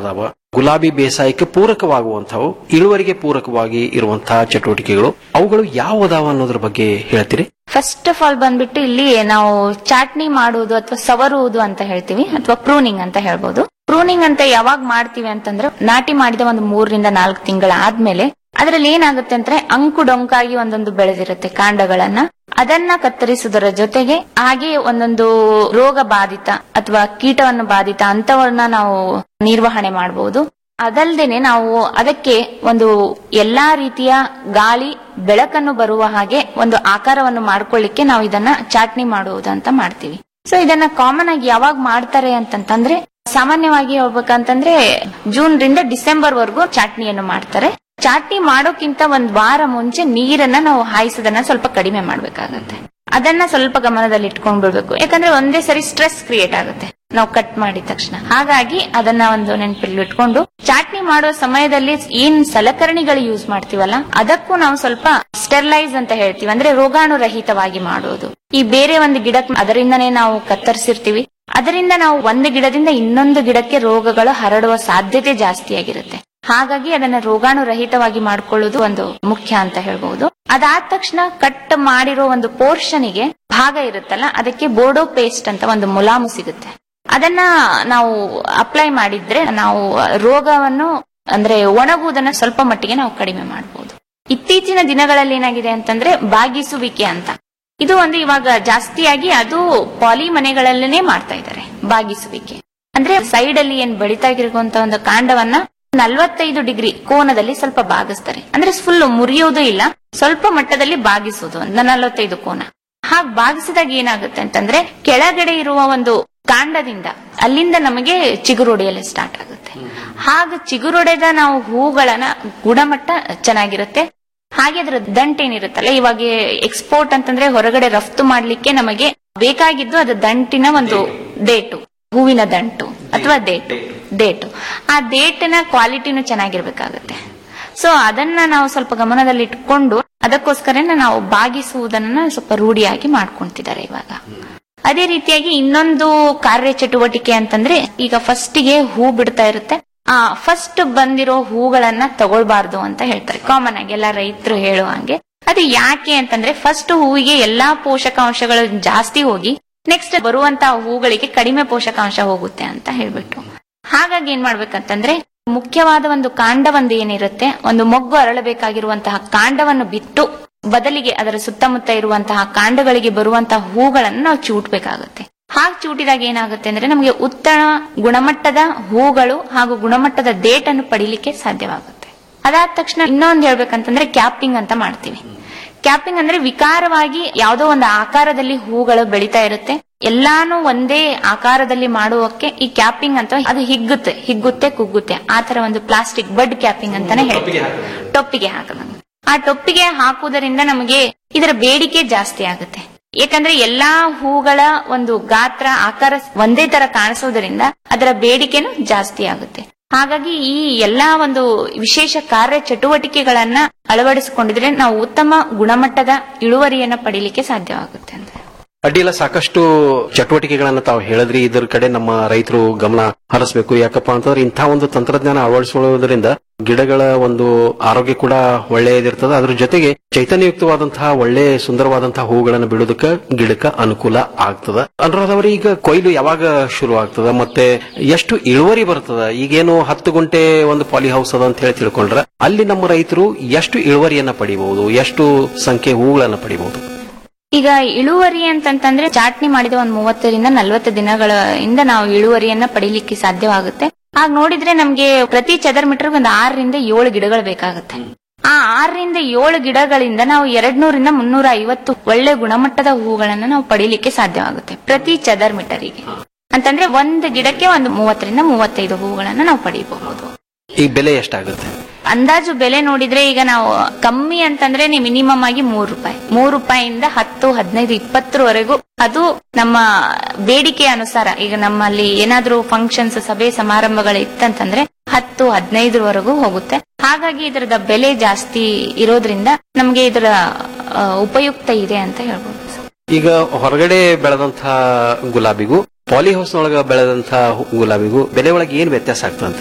ಗುಲಾಬಿ ಬೇಸಾಯಕ್ಕೆ ಪೂರಕವಾಗುವಂತವು ಇಳುವರಿಗೆ ಪೂರಕವಾಗಿ ಇರುವಂತಹ ಚಟುವಟಿಕೆಗಳು ಅವುಗಳು ಯಾವುದಾವ ಅನ್ನೋದ್ರ ಬಗ್ಗೆ ಹೇಳ್ತೀರಿ ಫಸ್ಟ್ ಆಫ್ ಆಲ್ ಬಂದ್ಬಿಟ್ಟು ಇಲ್ಲಿ ನಾವು ಚಾಟ್ನಿ ಮಾಡುವುದು ಅಥವಾ ಸವರುವುದು ಅಂತ ಹೇಳ್ತೀವಿ ಅಥವಾ ಪ್ರೂನಿಂಗ್ ಅಂತ ಹೇಳ್ಬೋದು ಪ್ರೂನಿಂಗ್ ಅಂತ ಯಾವಾಗ ಮಾಡ್ತೀವಿ ಅಂತಂದ್ರೆ ನಾಟಿ ಮಾಡಿದ ಒಂದು ಮೂರರಿಂದ ನಾಲ್ಕು ತಿಂಗಳ ಆದ್ಮೇಲೆ ಅದರಲ್ಲಿ ಏನಾಗುತ್ತೆ ಅಂದ್ರೆ ಅಂಕು ಡೊಂಕಾಗಿ ಒಂದೊಂದು ಬೆಳೆದಿರುತ್ತೆ ಕಾಂಡಗಳನ್ನ ಅದನ್ನ ಕತ್ತರಿಸುವುದರ ಜೊತೆಗೆ ಹಾಗೆ ಒಂದೊಂದು ರೋಗ ಬಾಧಿತ ಅಥವಾ ಕೀಟವನ್ನು ಬಾಧಿತ ಅಂತವನ್ನ ನಾವು ನಿರ್ವಹಣೆ ಮಾಡಬಹುದು ಅದಲ್ದೇನೆ ನಾವು ಅದಕ್ಕೆ ಒಂದು ಎಲ್ಲಾ ರೀತಿಯ ಗಾಳಿ ಬೆಳಕನ್ನು ಬರುವ ಹಾಗೆ ಒಂದು ಆಕಾರವನ್ನು ಮಾಡ್ಕೊಳ್ಳಿಕ್ಕೆ ನಾವು ಇದನ್ನ ಚಾಟ್ನಿ ಮಾಡುವುದು ಅಂತ ಮಾಡ್ತೀವಿ ಸೊ ಇದನ್ನ ಕಾಮನ್ ಆಗಿ ಯಾವಾಗ ಮಾಡ್ತಾರೆ ಅಂತಂತಂದ್ರೆ ಸಾಮಾನ್ಯವಾಗಿ ಹೇಳ್ಬೇಕಂತಂದ್ರೆ ಜೂನ್ ರಿಂದ ಡಿಸೆಂಬರ್ ವರೆಗೂ ಚಾಟ್ನಿಯನ್ನು ಮಾಡ್ತಾರೆ ಚಾಟ್ನಿ ಮಾಡೋಕ್ಕಿಂತ ಒಂದ್ ವಾರ ಮುಂಚೆ ನೀರನ್ನ ನಾವು ಹಾಯಿಸೋದನ್ನ ಸ್ವಲ್ಪ ಕಡಿಮೆ ಮಾಡ್ಬೇಕಾಗತ್ತೆ ಅದನ್ನ ಸ್ವಲ್ಪ ಗಮನದಲ್ಲಿ ಇಟ್ಕೊಂಡ್ ಬಿಡ್ಬೇಕು ಯಾಕಂದ್ರೆ ಒಂದೇ ಸರಿ ಸ್ಟ್ರೆಸ್ ಕ್ರಿಯೇಟ್ ಆಗುತ್ತೆ ನಾವು ಕಟ್ ಮಾಡಿದ ತಕ್ಷಣ ಹಾಗಾಗಿ ಅದನ್ನ ಒಂದು ನೆನಪಲ್ಲಿ ಇಟ್ಕೊಂಡು ಚಾಟ್ನಿ ಮಾಡುವ ಸಮಯದಲ್ಲಿ ಏನ್ ಸಲಕರಣೆಗಳು ಯೂಸ್ ಮಾಡ್ತೀವಲ್ಲ ಅದಕ್ಕೂ ನಾವು ಸ್ವಲ್ಪ ಸ್ಟೆರ್ಲೈಸ್ ಅಂತ ಹೇಳ್ತೀವಿ ಅಂದ್ರೆ ರೋಗಾಣು ರಹಿತವಾಗಿ ಮಾಡೋದು ಈ ಬೇರೆ ಒಂದು ಗಿಡಕ್ಕೆ ಅದರಿಂದನೇ ನಾವು ಕತ್ತರಿಸಿರ್ತೀವಿ ಅದರಿಂದ ನಾವು ಒಂದು ಗಿಡದಿಂದ ಇನ್ನೊಂದು ಗಿಡಕ್ಕೆ ರೋಗಗಳು ಹರಡುವ ಸಾಧ್ಯತೆ ಜಾಸ್ತಿಯಾಗಿರುತ್ತೆ ಹಾಗಾಗಿ ಅದನ್ನ ರೋಗಾಣು ರಹಿತವಾಗಿ ಮಾಡ್ಕೊಳ್ಳೋದು ಒಂದು ಮುಖ್ಯ ಅಂತ ಹೇಳ್ಬಹುದು ಅದಾದ ತಕ್ಷಣ ಕಟ್ ಮಾಡಿರೋ ಒಂದು ಪೋರ್ಷನ್ಗೆ ಭಾಗ ಇರುತ್ತಲ್ಲ ಅದಕ್ಕೆ ಬೋರ್ಡೋ ಪೇಸ್ಟ್ ಅಂತ ಒಂದು ಮುಲಾಮು ಸಿಗುತ್ತೆ ಅದನ್ನ ನಾವು ಅಪ್ಲೈ ಮಾಡಿದ್ರೆ ನಾವು ರೋಗವನ್ನು ಅಂದ್ರೆ ಒಣಗುವುದನ್ನ ಸ್ವಲ್ಪ ಮಟ್ಟಿಗೆ ನಾವು ಕಡಿಮೆ ಮಾಡಬಹುದು ಇತ್ತೀಚಿನ ದಿನಗಳಲ್ಲಿ ಏನಾಗಿದೆ ಅಂತಂದ್ರೆ ಬಾಗಿಸುವಿಕೆ ಅಂತ ಇದು ಒಂದು ಇವಾಗ ಜಾಸ್ತಿಯಾಗಿ ಅದು ಪಾಲಿ ಮನೆಗಳಲ್ಲೇನೆ ಮಾಡ್ತಾ ಇದ್ದಾರೆ ಬಾಗಿಸುವಿಕೆ ಅಂದ್ರೆ ಸೈಡ್ ಅಲ್ಲಿ ಏನ್ ಬೆಳಿತಾ ಇರುವಂತ ಒಂದು ಕಾಂಡವನ್ನ ನಲ್ವತ್ತೈದು ಡಿಗ್ರಿ ಕೋನದಲ್ಲಿ ಸ್ವಲ್ಪ ಬಾಗಿಸ್ತಾರೆ ಅಂದ್ರೆ ಫುಲ್ ಮುರಿಯೋದು ಇಲ್ಲ ಸ್ವಲ್ಪ ಮಟ್ಟದಲ್ಲಿ ಬಾಗಿಸೋದು ಒಂದು ನಲವತ್ತೈದು ಕೋನ ಹಾಗೆ ಬಾಗಿಸಿದಾಗ ಏನಾಗುತ್ತೆ ಅಂತಂದ್ರೆ ಕೆಳಗಡೆ ಇರುವ ಒಂದು ಕಾಂಡದಿಂದ ಅಲ್ಲಿಂದ ನಮಗೆ ಚಿಗುರೊಡೆಯಲು ಸ್ಟಾರ್ಟ್ ಆಗುತ್ತೆ ಹಾಗೆ ಚಿಗುರೊಡೆದ ನಾವು ಹೂಗಳನ್ನ ಗುಣಮಟ್ಟ ಚೆನ್ನಾಗಿರುತ್ತೆ ಹಾಗೆ ಅದರ ದಂಟೇನಿರುತ್ತಲ್ಲ ಇವಾಗ ಎಕ್ಸ್ಪೋರ್ಟ್ ಅಂತಂದ್ರೆ ಹೊರಗಡೆ ರಫ್ತು ಮಾಡ್ಲಿಕ್ಕೆ ನಮಗೆ ಬೇಕಾಗಿದ್ದು ಅದು ದಂಟಿನ ಒಂದು ಡೇಟು ಹೂವಿನ ದಂಟು ಅಥವಾ ಡೇಟು ಡೇಟು ಆ ಡೇಟಿನ ಕ್ವಾಲಿಟಿನೂ ಚೆನ್ನಾಗಿರ್ಬೇಕಾಗತ್ತೆ ಸೊ ಅದನ್ನ ನಾವು ಸ್ವಲ್ಪ ಗಮನದಲ್ಲಿ ಇಟ್ಕೊಂಡು ಅದಕ್ಕೋಸ್ಕರನೇ ನಾವು ಬಾಗಿಸುವುದನ್ನ ಸ್ವಲ್ಪ ರೂಢಿಯಾಗಿ ಮಾಡ್ಕೊಂತಿದ್ದಾರೆ ಇವಾಗ ಅದೇ ರೀತಿಯಾಗಿ ಇನ್ನೊಂದು ಕಾರ್ಯ ಚಟುವಟಿಕೆ ಅಂತಂದ್ರೆ ಈಗ ಫಸ್ಟಿಗೆ ಹೂ ಬಿಡ್ತಾ ಇರುತ್ತೆ ಆ ಫಸ್ಟ್ ಬಂದಿರೋ ಹೂಗಳನ್ನ ತಗೊಳ್ಬಾರ್ದು ಅಂತ ಹೇಳ್ತಾರೆ ಕಾಮನ್ ಆಗಿ ಎಲ್ಲ ರೈತರು ಹೇಳುವ ಹಂಗೆ ಅದು ಯಾಕೆ ಅಂತಂದ್ರೆ ಫಸ್ಟ್ ಹೂವಿಗೆ ಎಲ್ಲಾ ಪೋಷಕಾಂಶಗಳು ಜಾಸ್ತಿ ಹೋಗಿ ನೆಕ್ಸ್ಟ್ ಬರುವಂತಹ ಹೂಗಳಿಗೆ ಕಡಿಮೆ ಪೋಷಕಾಂಶ ಹೋಗುತ್ತೆ ಅಂತ ಹೇಳ್ಬಿಟ್ಟು ಹಾಗಾಗಿ ಏನ್ ಮಾಡ್ಬೇಕಂತಂದ್ರೆ ಮುಖ್ಯವಾದ ಒಂದು ಕಾಂಡ ಒಂದು ಏನಿರುತ್ತೆ ಒಂದು ಮೊಗ್ಗು ಅರಳಬೇಕಾಗಿರುವಂತಹ ಕಾಂಡವನ್ನು ಬಿಟ್ಟು ಬದಲಿಗೆ ಅದರ ಸುತ್ತಮುತ್ತ ಇರುವಂತಹ ಕಾಂಡಗಳಿಗೆ ಬರುವಂತಹ ಹೂಗಳನ್ನು ನಾವು ಚೂಟ್ಬೇಕಾಗುತ್ತೆ ಹಾಗೆ ಚೂಟಿದಾಗ ಏನಾಗುತ್ತೆ ಅಂದ್ರೆ ನಮಗೆ ಉತ್ತಮ ಗುಣಮಟ್ಟದ ಹೂಗಳು ಹಾಗೂ ಗುಣಮಟ್ಟದ ಡೇಟನ್ನು ಪಡಿಲಿಕ್ಕೆ ಸಾಧ್ಯವಾಗುತ್ತೆ ಅದಾದ ತಕ್ಷಣ ಇನ್ನೊಂದು ಹೇಳ್ಬೇಕಂತಂದ್ರೆ ಕ್ಯಾಪಿಂಗ್ ಅಂತ ಮಾಡ್ತೀವಿ ಕ್ಯಾಪಿಂಗ್ ಅಂದ್ರೆ ವಿಕಾರವಾಗಿ ಯಾವುದೋ ಒಂದು ಆಕಾರದಲ್ಲಿ ಹೂಗಳು ಬೆಳಿತಾ ಇರುತ್ತೆ ಎಲ್ಲಾನು ಒಂದೇ ಆಕಾರದಲ್ಲಿ ಮಾಡುವಕ್ಕೆ ಈ ಕ್ಯಾಪಿಂಗ್ ಅಂತ ಅದು ಹಿಗ್ಗುತ್ತೆ ಹಿಗ್ಗುತ್ತೆ ಕುಗ್ಗುತ್ತೆ ಆ ತರ ಒಂದು ಪ್ಲಾಸ್ಟಿಕ್ ಬಡ್ ಕ್ಯಾಪಿಂಗ್ ಅಂತಾನೆ ಹೇಳ್ತೀವಿ ಟೊಪ್ಪಿಗೆ ಹಾಕದಂಗ ಆ ಟೊಪ್ಪಿಗೆ ಹಾಕುವುದರಿಂದ ನಮಗೆ ಇದರ ಬೇಡಿಕೆ ಜಾಸ್ತಿ ಆಗುತ್ತೆ ಯಾಕಂದ್ರೆ ಎಲ್ಲಾ ಹೂಗಳ ಒಂದು ಗಾತ್ರ ಆಕಾರ ಒಂದೇ ತರ ಕಾಣಿಸೋದ್ರಿಂದ ಅದರ ಬೇಡಿಕೆನೂ ಜಾಸ್ತಿ ಆಗುತ್ತೆ ಹಾಗಾಗಿ ಈ ಎಲ್ಲಾ ಒಂದು ವಿಶೇಷ ಕಾರ್ಯ ಚಟುವಟಿಕೆಗಳನ್ನ ಅಳವಡಿಸಿಕೊಂಡಿದ್ರೆ ನಾವು ಉತ್ತಮ ಗುಣಮಟ್ಟದ ಇಳುವರಿಯನ್ನ ಪಡಿಲಿಕ್ಕೆ ಸಾಧ್ಯವಾಗುತ್ತೆ ಅಂತ ಅಡ್ಡಿಲ್ಲ ಸಾಕಷ್ಟು ಚಟುವಟಿಕೆಗಳನ್ನ ತಾವು ಹೇಳಿದ್ರಿ ಇದ್ರ ಕಡೆ ನಮ್ಮ ರೈತರು ಗಮನ ಹರಿಸಬೇಕು ಯಾಕಪ್ಪ ಅಂತಂದ್ರೆ ಇಂಥ ಒಂದು ತಂತ್ರಜ್ಞಾನ ಅಳವಡಿಸಿಕೊಳ್ಳುವುದರಿಂದ ಗಿಡಗಳ ಒಂದು ಆರೋಗ್ಯ ಕೂಡ ಒಳ್ಳೆಯದಿರ್ತದೆ ಅದ್ರ ಜೊತೆಗೆ ಚೈತನ್ಯಯುಕ್ತವಾದಂತಹ ಒಳ್ಳೆ ಸುಂದರವಾದಂತಹ ಹೂಗಳನ್ನು ಬಿಡೋದಕ್ಕೆ ಗಿಡಕ್ಕೆ ಅನುಕೂಲ ಆಗ್ತದ ಅನುರಾಧವ್ರಿ ಈಗ ಕೊಯ್ಲು ಯಾವಾಗ ಶುರು ಆಗ್ತದ ಮತ್ತೆ ಎಷ್ಟು ಇಳುವರಿ ಬರ್ತದ ಈಗೇನು ಹತ್ತು ಗುಂಟೆ ಒಂದು ಪಾಲಿ ಹೌಸ್ ಅದ ಅಂತ ಹೇಳಿ ತಿಳ್ಕೊಂಡ್ರ ಅಲ್ಲಿ ನಮ್ಮ ರೈತರು ಎಷ್ಟು ಇಳುವರಿಯನ್ನ ಪಡಿಬಹುದು ಎಷ್ಟು ಸಂಖ್ಯೆ ಹೂಗಳನ್ನ ಪಡಿಬಹುದು ಈಗ ಇಳುವರಿ ಅಂತಂತಂದ್ರೆ ಚಾಟ್ನಿ ಮಾಡಿದ ಒಂದ್ ಮೂವತ್ತರಿಂದ ನಲವತ್ತು ದಿನಗಳ ಇಂದ ನಾವು ಇಳುವರಿಯನ್ನ ಪಡಿಲಿಕ್ಕೆ ಸಾಧ್ಯವಾಗುತ್ತೆ ಆಗ ನೋಡಿದ್ರೆ ನಮ್ಗೆ ಪ್ರತಿ ಚದರ್ ಮೀಟರ್ ಒಂದು ಆರರಿಂದ ಏಳು ಗಿಡಗಳು ಬೇಕಾಗುತ್ತೆ ಆ ಆರರಿಂದ ಏಳು ಗಿಡಗಳಿಂದ ನಾವು ಎರಡ್ ನೂರಿಂದ ಮುನ್ನೂರ ಐವತ್ತು ಒಳ್ಳೆ ಗುಣಮಟ್ಟದ ಹೂಗಳನ್ನ ನಾವು ಪಡಿಲಿಕ್ಕೆ ಸಾಧ್ಯವಾಗುತ್ತೆ ಪ್ರತಿ ಚದರ್ ಮೀಟರಿಗೆ ಅಂತಂದ್ರೆ ಒಂದು ಗಿಡಕ್ಕೆ ಒಂದು ಮೂವತ್ತರಿಂದ ಮೂವತ್ತೈದು ಹೂಗಳನ್ನ ನಾವು ಪಡಿಬಹುದು ಈ ಬೆಲೆ ಎಷ್ಟಾಗುತ್ತೆ ಅಂದಾಜು ಬೆಲೆ ನೋಡಿದ್ರೆ ಈಗ ನಾವು ಕಮ್ಮಿ ಅಂತಂದ್ರೆ ಮಿನಿಮಮ್ ಆಗಿ ಮೂರು ರೂಪಾಯಿ ಮೂರು ರೂಪಾಯಿಯಿಂದ ಹತ್ತು ಹದಿನೈದು ಇಪ್ಪತ್ತರವರೆಗೂ ಅದು ನಮ್ಮ ಬೇಡಿಕೆ ಅನುಸಾರ ಈಗ ನಮ್ಮಲ್ಲಿ ಏನಾದ್ರೂ ಫಂಕ್ಷನ್ಸ್ ಸಭೆ ಸಮಾರಂಭಗಳು ಇತ್ತಂತಂದ್ರೆ ಹತ್ತು ಹದಿನೈದರವರೆಗೂ ಹೋಗುತ್ತೆ ಹಾಗಾಗಿ ಇದರದ ಬೆಲೆ ಜಾಸ್ತಿ ಇರೋದ್ರಿಂದ ನಮ್ಗೆ ಇದರ ಆ, ಉಪಯುಕ್ತ ಇದೆ ಅಂತ ಹೇಳ್ಬೋದು ಈಗ ಹೊರಗಡೆ ಬೆಳೆದಂತಹ ಗುಲಾಬಿಗೂ ಪಾಲಿ ಹೌಸ್ ಒಳಗ ಬೆಳೆದಂತಹ ಗುಲಾಬಿಗೂ ಬೆಲೆ ಒಳಗೆ ಏನ್ ವ್ಯತ್ಯಾಸ ಆಗ್ತದೆ ಅಂತಾರೆ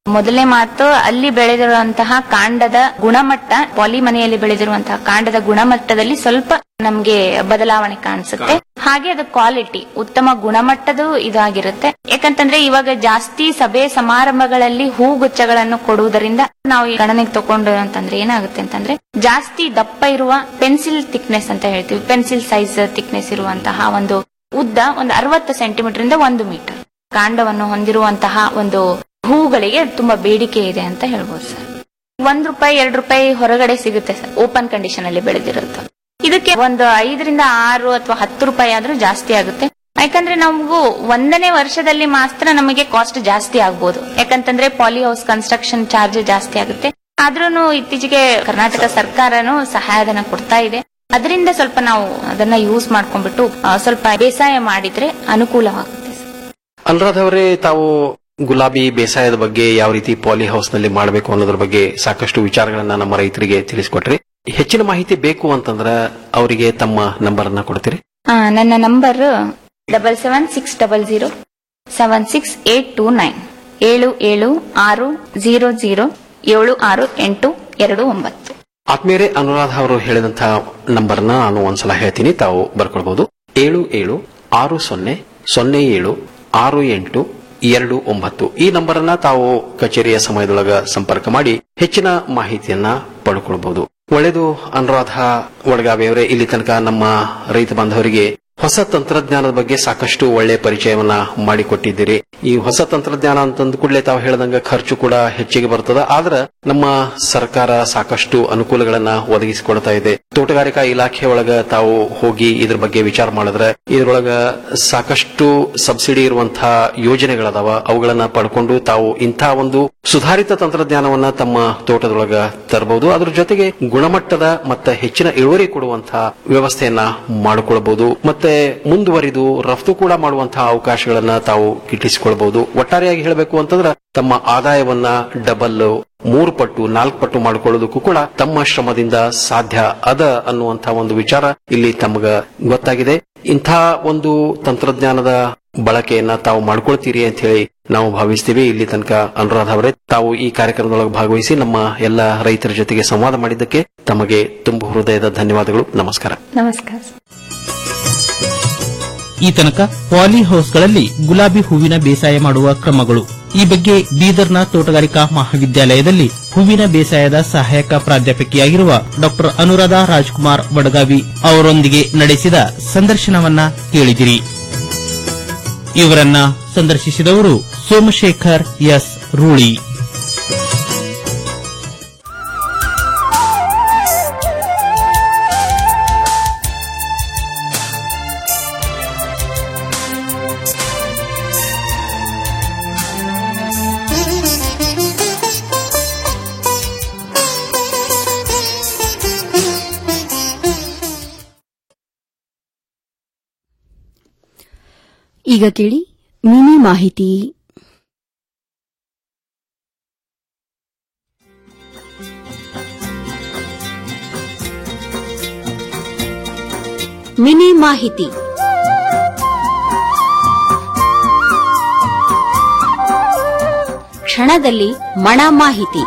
ಮೊದಲನೇ ಮಾತು ಅಲ್ಲಿ ಬೆಳೆದಿರುವಂತಹ ಕಾಂಡದ ಗುಣಮಟ್ಟ ಪಾಲಿ ಮನೆಯಲ್ಲಿ ಬೆಳೆದಿರುವಂತಹ ಕಾಂಡದ ಗುಣಮಟ್ಟದಲ್ಲಿ ಸ್ವಲ್ಪ ನಮ್ಗೆ ಬದಲಾವಣೆ ಕಾಣಿಸುತ್ತೆ ಹಾಗೆ ಅದು ಕ್ವಾಲಿಟಿ ಉತ್ತಮ ಗುಣಮಟ್ಟದ ಇದಾಗಿರುತ್ತೆ ಯಾಕಂತಂದ್ರೆ ಇವಾಗ ಜಾಸ್ತಿ ಸಭೆ ಸಮಾರಂಭಗಳಲ್ಲಿ ಹೂಗುಚ್ಛಗಳನ್ನು ಕೊಡುವುದರಿಂದ ನಾವು ಈ ಗಣನೆಗೆ ತಗೊಂಡು ಅಂತಂದ್ರೆ ಏನಾಗುತ್ತೆ ಅಂತಂದ್ರೆ ಜಾಸ್ತಿ ದಪ್ಪ ಇರುವ ಪೆನ್ಸಿಲ್ ಥಿಕ್ನೆಸ್ ಅಂತ ಹೇಳ್ತೀವಿ ಪೆನ್ಸಿಲ್ ಸೈಜ್ ಥಿಕ್ನೆಸ್ ಇರುವಂತಹ ಒಂದು ಉದ್ದ ಒಂದು ಅರವತ್ತು ಸೆಂಟಿಮೀಟರ್ ಇಂದ ಒಂದು ಮೀಟರ್ ಕಾಂಡವನ್ನು ಹೊಂದಿರುವಂತಹ ಒಂದು ಹೂಗಳಿಗೆ ತುಂಬಾ ಬೇಡಿಕೆ ಇದೆ ಅಂತ ಹೇಳ್ಬೋದು ಸರ್ ಒಂದ್ ರೂಪಾಯಿ ಎರಡ್ ರೂಪಾಯಿ ಹೊರಗಡೆ ಸಿಗುತ್ತೆ ಸರ್ ಓಪನ್ ಕಂಡೀಷನ್ ಅಲ್ಲಿ ಬೆಳೆದಿರುತ್ತೆ ಇದಕ್ಕೆ ಒಂದು ಐದರಿಂದ ಆರು ಅಥವಾ ಹತ್ತು ರೂಪಾಯಿ ಆದ್ರೂ ಜಾಸ್ತಿ ಆಗುತ್ತೆ ಯಾಕಂದ್ರೆ ನಮಗೂ ಒಂದನೇ ವರ್ಷದಲ್ಲಿ ಮಾತ್ರ ನಮಗೆ ಕಾಸ್ಟ್ ಜಾಸ್ತಿ ಆಗ್ಬೋದು ಯಾಕಂತಂದ್ರೆ ಪಾಲಿ ಹೌಸ್ ಕನ್ಸ್ಟ್ರಕ್ಷನ್ ಚಾರ್ಜ್ ಜಾಸ್ತಿ ಆಗುತ್ತೆ ಆದ್ರೂ ಇತ್ತೀಚೆಗೆ ಕರ್ನಾಟಕ ಸರ್ಕಾರನು ಸಹಾಯಧನ ಕೊಡ್ತಾ ಇದೆ ಅದರಿಂದ ಸ್ವಲ್ಪ ನಾವು ಅದನ್ನ ಯೂಸ್ ಮಾಡ್ಕೊಂಡ್ಬಿಟ್ಟು ಆ, ಸ್ವಲ್ಪ ಬೇಸಾಯ ಮಾಡಿದ್ರೆ ಅನುಕೂಲವಾಗುತ್ತೆ ಅನುರಾಧ್ ಅವರೇ ತಾವು ಗುಲಾಬಿ ಬೇಸಾಯದ ಬಗ್ಗೆ ಯಾವ ರೀತಿ ಪಾಲಿ ಹೌಸ್ ನಲ್ಲಿ ಮಾಡಬೇಕು ಅನ್ನೋದ್ರ ಬಗ್ಗೆ ಸಾಕಷ್ಟು ವಿಚಾರಗಳನ್ನ ನಮ್ಮ ರೈತರಿಗೆ ತಿಳಿಸಿಕೊಟ್ರಿ ಹೆಚ್ಚಿನ ಮಾಹಿತಿ ಬೇಕು ಅಂತಂದ್ರ ಅವರಿಗೆ ತಮ್ಮ ನಂಬರ್ ಅನ್ನ ಕೊಡ್ತೀರಿ ಆ, ನನ್ನ number double seven six double zero seven six eight two nine ಏಳು ಏಳು ಆರು ಜೀರೋ ಜೀರೋ ಏಳು ಆರು ಎಂಟು ಎರಡು ಒಂಬತ್ತು ಆತ್ಮೀಯರೇ ಅನುರಾಧ ಅವರು ಹೇಳಿದಂತಹ ನಂಬರ್ನ ನಾನು ಒಂದ್ಸಲ ಹೇಳ್ತೀನಿ ತಾವು ಬರ್ಕೊಳ್ಬಹುದು ಏಳು ಏಳು ಆರು ಸೊನ್ನೆ ಸೊನ್ನೆ ಏಳು ಆರು ಎಂಟು ಎರಡು ಒಂಬತ್ತು ಈ ನಂಬರ್ ಅನ್ನ ತಾವು ಕಚೇರಿಯ ಸಮಯದೊಳಗ ಸಂಪರ್ಕ ಮಾಡಿ ಹೆಚ್ಚಿನ ಮಾಹಿತಿಯನ್ನ ಪಡ್ಕೊಳ್ಬಹುದು ಒಳ್ಳೆಯದು ಅನುರಾಧ ವಡಗಾವಿಯವರೇ ಇಲ್ಲಿ ತನಕ ನಮ್ಮ ರೈತ ಬಾಂಧವರಿಗೆ ಹೊಸ ತಂತ್ರಜ್ಞಾನದ ಬಗ್ಗೆ ಸಾಕಷ್ಟು ಒಳ್ಳೆ ಪರಿಚಯವನ್ನ ಮಾಡಿಕೊಟ್ಟಿದ್ದೀರಿ ಈ ಹೊಸ ತಂತ್ರಜ್ಞಾನ ಅಂತಂದ ಕೂಡಲೇ ತಾವು ಹೇಳ್ದಂಗ ಖರ್ಚು ಕೂಡ ಹೆಚ್ಚಿಗೆ ಬರ್ತದ ಆದ್ರ ನಮ್ಮ ಸರ್ಕಾರ ಸಾಕಷ್ಟು ಅನುಕೂಲಗಳನ್ನ ಒದಗಿಸಿಕೊಡ್ತಾ ಇದೆ ತೋಟಗಾರಿಕಾ ಇಲಾಖೆ ಒಳಗ ತಾವು ಹೋಗಿ ಇದ್ರ ಬಗ್ಗೆ ವಿಚಾರ ಮಾಡಿದ್ರೆ ಇದ್ರೊಳಗ ಸಾಕಷ್ಟು ಸಬ್ಸಿಡಿ ಇರುವಂತಹ ಯೋಜನೆಗಳದಾವ ಅವುಗಳನ್ನ ಪಡ್ಕೊಂಡು ತಾವು ಇಂಥ ಒಂದು ಸುಧಾರಿತ ತಂತ್ರಜ್ಞಾನವನ್ನ ತಮ್ಮ ತೋಟದೊಳಗ ತರಬಹುದು ಅದ್ರ ಜೊತೆಗೆ ಗುಣಮಟ್ಟದ ಮತ್ತೆ ಹೆಚ್ಚಿನ ಇಳುವರಿ ಕೊಡುವಂತಹ ವ್ಯವಸ್ಥೆಯನ್ನ ಮಾಡಿಕೊಳ್ಬಹುದು ಮತ್ತೆ ಮುಂದುವರಿದು ರಫ್ತು ಕೂಡ ಮಾಡುವಂತಹ ಅವಕಾಶಗಳನ್ನ ತಾವು ಗಿಟ್ಟಿಸಿಕೊಳ್ಬಹುದು ಒಟ್ಟಾರೆಯಾಗಿ ಹೇಳಬೇಕು ಅಂತಂದ್ರೆ ತಮ್ಮ ಆದಾಯವನ್ನ ಡಬಲ್ ಮೂರು ಪಟ್ಟು ನಾಲ್ಕು ಪಟ್ಟು ಮಾಡಿಕೊಳ್ಳೋದಕ್ಕೂ ಕೂಡ ತಮ್ಮ ಶ್ರಮದಿಂದ ಸಾಧ್ಯ ಅದ ಅನ್ನುವಂತಹ ಒಂದು ವಿಚಾರ ಇಲ್ಲಿ ತಮಗ ಗೊತ್ತಾಗಿದೆ ಇಂಥ ಒಂದು ತಂತ್ರಜ್ಞಾನದ ಬಳಕೆಯನ್ನ ತಾವು ಮಾಡ್ಕೊಳ್ತೀರಿ ಅಂತ ಹೇಳಿ ನಾವು ಭಾವಿಸ್ತೀವಿ ಇಲ್ಲಿ ತನಕ ಅನುರಾಧ ಅವರೇ ತಾವು ಈ ಕಾರ್ಯಕ್ರಮದೊಳಗೆ ಭಾಗವಹಿಸಿ ನಮ್ಮ ಎಲ್ಲ ರೈತರ ಜೊತೆಗೆ ಸಂವಾದ ಮಾಡಿದ್ದಕ್ಕೆ ತಮಗೆ ತುಂಬು ಹೃದಯದ ಧನ್ಯವಾದಗಳು ನಮಸ್ಕಾರ ನಮಸ್ಕಾರ ಈ ತನಕ ಪಾಲಿ ಹೌಸ್ಗಳಲ್ಲಿ ಗುಲಾಬಿ ಹೂವಿನ ಬೇಸಾಯ ಮಾಡುವ ಕ್ರಮಗಳು ಈ ಬಗ್ಗೆ ಬೀದರ್ನ ತೋಟಗಾರಿಕಾ ಮಹಾವಿದ್ಯಾಲಯದಲ್ಲಿ ಹೂವಿನ ಬೇಸಾಯದ ಸಹಾಯಕ ಪ್ರಾಧ್ಯಾಪಕಿಯಾಗಿರುವ ಡಾ ಅನುರಾಧ ರಾಜ್ಕುಮಾರ್ ವಡಗಾವಿ ಅವರೊಂದಿಗೆ ನಡೆಸಿದ ಸಂದರ್ಶನವನ್ನ ಕೇಳಿದಿರಿ ಇವರನ್ನ ಸಂದರ್ಶಿಸಿದವರು ಸೋಮಶೇಖರ್ ಎಸ್ ರೂಳಿ ಈಗ ಕೇಳಿ ಮಿನಿ ಮಾಹಿತಿ ಮಿನಿ ಮಾಹಿತಿ ಕ್ಷಣದಲ್ಲಿ ಮಣ ಮಾಹಿತಿ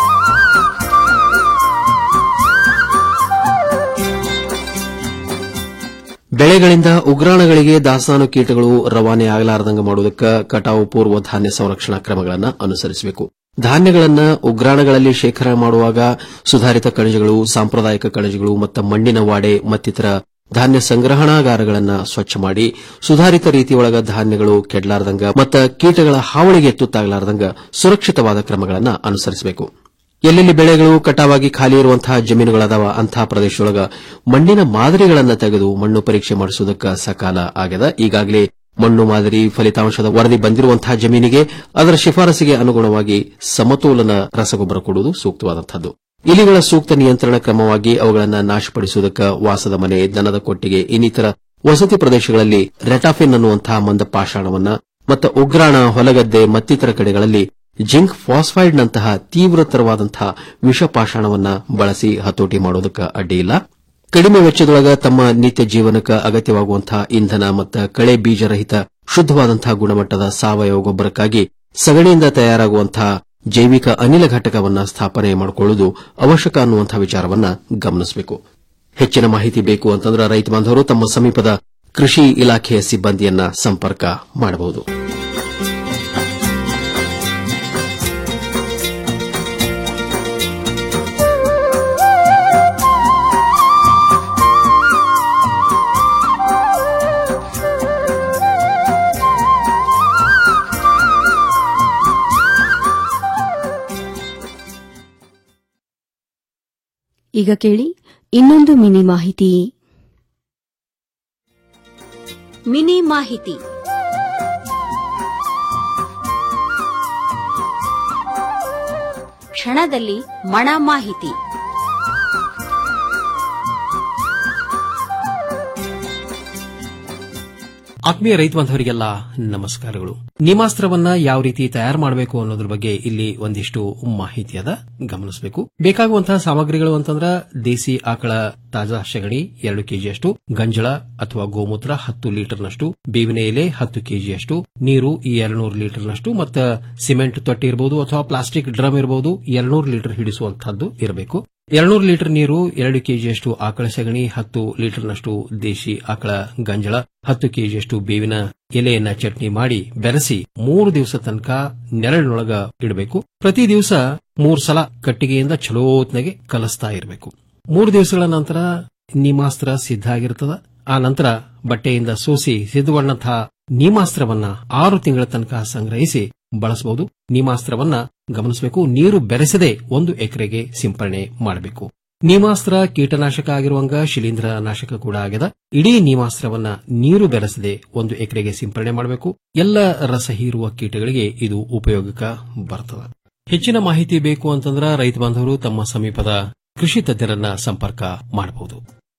ಬೆಳೆಗಳಿಂದ ಉಗ್ರಾಣಗಳಿಗೆ ದಾಸ್ತಾನು ಕೀಟಗಳು ರವಾನೆ ಆಗಲಾರದಂಗ ಮಾಡುವುದಕ್ಕೆ ಕಟಾವು ಪೂರ್ವ ಧಾನ್ಯ ಸಂರಕ್ಷಣಾ ಕ್ರಮಗಳನ್ನು ಅನುಸರಿಸಬೇಕು ಧಾನ್ಯಗಳನ್ನು ಉಗ್ರಾಣಗಳಲ್ಲಿ ಶೇಖರಣೆ ಮಾಡುವಾಗ ಸುಧಾರಿತ ಕಣಜಗಳು ಸಾಂಪ್ರದಾಯಿಕ ಕಣಜಗಳು ಮತ್ತು ಮಣ್ಣಿನ ವಾಡೆ ಮತ್ತಿತರ ಧಾನ್ಯ ಸಂಗ್ರಹಣಾಗಾರಗಳನ್ನು ಸ್ವಚ್ಛ ಮಾಡಿ ಸುಧಾರಿತ ರೀತಿಯೊಳಗ ಧಾನ್ಯಗಳು ಕೆಡಲಾರದಂಗ ಮತ್ತು ಕೀಟಗಳ ಹಾವಳಿಗೆ ತುತ್ತಾಗಲಾರದಂಗ ಸುರಕ್ಷಿತವಾದ ಕ್ರಮಗಳನ್ನು ಅನುಸರಿಸಬೇಕು ಎಲ್ಲೆಲ್ಲಿ ಬೆಳೆಗಳು ಕಟಾವಾಗಿ ಖಾಲಿ ಇರುವಂತಹ ಜಮೀನುಗಳದಾವ ಅಂತಹ ಪ್ರದೇಶದೊಳಗ ಮಣ್ಣಿನ ಮಾದರಿಗಳನ್ನು ತೆಗೆದು ಮಣ್ಣು ಪರೀಕ್ಷೆ ಮಾಡಿಸುವುದಕ್ಕೆ ಸಕಾಲ ಆಗ್ಯದ ಈಗಾಗಲೇ ಮಣ್ಣು ಮಾದರಿ ಫಲಿತಾಂಶದ ವರದಿ ಬಂದಿರುವಂತಹ ಜಮೀನಿಗೆ ಅದರ ಶಿಫಾರಸಿಗೆ ಅನುಗುಣವಾಗಿ ಸಮತೋಲನ ರಸಗೊಬ್ಬರ ಕೊಡುವುದು ಸೂಕ್ತವಾದಂತಹದ್ದು ಇಲಿಗಳ ಸೂಕ್ತ ನಿಯಂತ್ರಣ ಕ್ರಮವಾಗಿ ಅವುಗಳನ್ನು ನಾಶಪಡಿಸುವುದಕ್ಕೆ ವಾಸದ ಮನೆ ದನದ ಕೊಟ್ಟಿಗೆ ಇನ್ನಿತರ ವಸತಿ ಪ್ರದೇಶಗಳಲ್ಲಿ ರೆಟಾಫಿನ್ ಅನ್ನುವಂತಹ ಮಂದ ಪಾಷಾಣವನ್ನ ಮತ್ತು ಉಗ್ರಾಣ ಹೊಲಗದ್ದೆ ಮತ್ತಿತರ ಕಡೆಗಳಲ್ಲಿ ಜಿಂಕ್ ಫಾಸ್ಫೈಡ್ನಂತಹ ತೀವ್ರತರವಾದಂತಹ ವಿಷಪಾಷಾಣವನ್ನ ಬಳಸಿ ಹತೋಟಿ ಮಾಡೋದಕ್ಕೆ ಅಡ್ಡಿಯಿಲ್ಲ ಕಡಿಮೆ ವೆಚ್ಚದೊಳಗ ತಮ್ಮ ನಿತ್ಯ ಜೀವನಕ್ಕೆ ಅಗತ್ಯವಾಗುವಂತಹ ಇಂಧನ ಮತ್ತು ಕಳೆ ಬೀಜರಹಿತ ಶುದ್ದವಾದಂತಹ ಗುಣಮಟ್ಟದ ಸಾವಯವ ಗೊಬ್ಬರಕ್ಕಾಗಿ ಸಗಣಿಯಿಂದ ತಯಾರಾಗುವಂತಹ ಜೈವಿಕ ಅನಿಲ ಘಟಕವನ್ನ ಸ್ಥಾಪನೆ ಮಾಡಿಕೊಳ್ಳುವುದು ಅವಶ್ಯಕ ಅನ್ನುವಂತಹ ವಿಚಾರವನ್ನ ಗಮನಿಸಬೇಕು ಹೆಚ್ಚಿನ ಮಾಹಿತಿ ಬೇಕು ಅಂತಂದ್ರೆ ರೈತ ಬಾಂಧವರು ತಮ್ಮ ಸಮೀಪದ ಕೃಷಿ ಇಲಾಖೆಯ ಸಿಬ್ಬಂದಿಯನ್ನ ಸಂಪರ್ಕ ಮಾಡಬಹುದು ಈಗ ಕೇಳಿ ಇನ್ನೊಂದು ಮಿನಿ ಮಾಹಿತಿ ಮಿನಿ ಮಾಹಿತಿ ಕ್ಷಣದಲ್ಲಿ ಮಣ ಮಾಹಿತಿ ಆತ್ಮೀಯ ರೈತ ಬಾಂಧವರಿಗೆಲ್ಲ ನಮಸ್ಕಾರಗಳು ನಿಮಾಸ್ತ್ರವನ್ನ ಯಾವ ರೀತಿ ತಯಾರು ಮಾಡಬೇಕು ಅನ್ನೋದ್ರ ಬಗ್ಗೆ ಇಲ್ಲಿ ಒಂದಿಷ್ಟು ಮಾಹಿತಿ ಅದ ಗಮನಿಸಬೇಕು ಬೇಕಾಗುವಂತಹ ಸಾಮಗ್ರಿಗಳು ಅಂತಂದ್ರ ದೇಸಿ ಆಕಳ ತಾಜಾ ಸಗಣಿ ಎರಡು ಕೆಜಿಯಷ್ಟು ಗಂಜಳ ಅಥವಾ ಗೋಮೂತ್ರ ಹತ್ತು ಲೀಟರ್ನಷ್ಟು ಬೇವಿನ ಎಲೆ ಹತ್ತು ಕೆಜಿಯಷ್ಟು ನೀರು ಈ ಎರಡ್ನೂರು ಲೀಟರ್ನಷ್ಟು ಮತ್ತು ಸಿಮೆಂಟ್ ತೊಟ್ಟಿ ಇರಬಹುದು ಅಥವಾ ಪ್ಲಾಸ್ಟಿಕ್ ಡ್ರಮ್ ಇರಬಹುದು ಎರಡ್ನೂರು ಲೀಟರ್ ಹಿಡಿಸುವಂತಹದ್ದು ಇರಬೇಕು ಎರಡ್ನೂರು ಲೀಟರ್ ನೀರು ಎರಡು ಕೆಜಿಯಷ್ಟು ಆಕಳ ಸಗಣಿ ಹತ್ತು ಲೀಟರ್ನಷ್ಟು ದೇಶಿ ಆಕಳ ಗಂಜಳ ಹತ್ತು ಕೆಜಿಯಷ್ಟು ಬೇವಿನ ಎಲೆಯನ್ನ ಚಟ್ನಿ ಮಾಡಿ ಬೆರೆಸಿ ಮೂರು ದಿವಸ ತನಕ ನೆರಳಿನೊಳಗ ಇಡಬೇಕು ಪ್ರತಿ ದಿವಸ ಮೂರು ಸಲ ಕಟ್ಟಿಗೆಯಿಂದ ಚಲೋತ್ನಾಗೆ ಕಲಿಸ್ತಾ ಇರಬೇಕು ಮೂರು ದಿವಸಗಳ ನಂತರ ನೀಮಾಸ್ತ್ರ ಸಿದ್ಧ ಆಗಿರ್ತದ ಆ ನಂತರ ಬಟ್ಟೆಯಿಂದ ಸೋಸಿ ಸಿದ್ಧಗೊಂಡಂತಹ ನೀಮಾಸ್ತ್ರವನ್ನ ಆರು ತಿಂಗಳ ತನಕ ಸಂಗ್ರಹಿಸಿ ಬಳಸಬಹುದು ನೀಮಾಸ್ತ್ರವನ್ನ ಗಮನಿಸಬೇಕು ನೀರು ಬೆರೆಸದೆ ಒಂದು ಎಕರೆಗೆ ಸಿಂಪರಣೆ ಮಾಡಬೇಕು ನೀಮಾಸ್ತ್ರ ಕೀಟನಾಶಕ ಆಗಿರುವಂಗ ಶಿಲೀಂಧ್ರ ನಾಶಕ ಕೂಡ ಆಗ್ಯದ ಇಡೀ ನೀಮಾಸ್ತ್ರವನ್ನ ನೀರು ಬೆರೆಸದೆ ಒಂದು ಎಕರೆಗೆ ಸಿಂಪರಣೆ ಮಾಡಬೇಕು ಎಲ್ಲ ರಸ ಹೀರುವ ಕೀಟಗಳಿಗೆ ಇದು ಉಪಯೋಗಕ್ಕ ಬರ್ತದ ಹೆಚ್ಚಿನ ಮಾಹಿತಿ ಬೇಕು ಅಂತಂದ್ರ ರೈತ ಬಾಂಧವರು ತಮ್ಮ ಸಮೀಪದ ಕೃಷಿ ತಜ್ಞರನ್ನ ಸಂಪರ್ಕ ಮಾಡಬಹುದು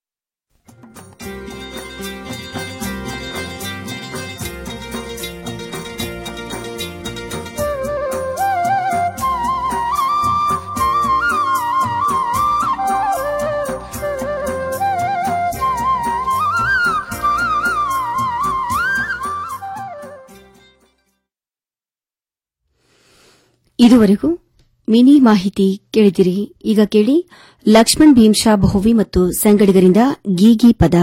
ಇದುವರೆಗೂ ಮಿನಿ ಮಾಹಿತಿ ಕೇಳಿದಿರಿ ಈಗ ಕೇಳಿ ಲಕ್ಷ್ಮಣ್ ಭೀಮ್ಶಾ ಬಹುವಿ ಮತ್ತು ಸಂಗಡಿಗರಿಂದ ಗೀಗಿ ಪದ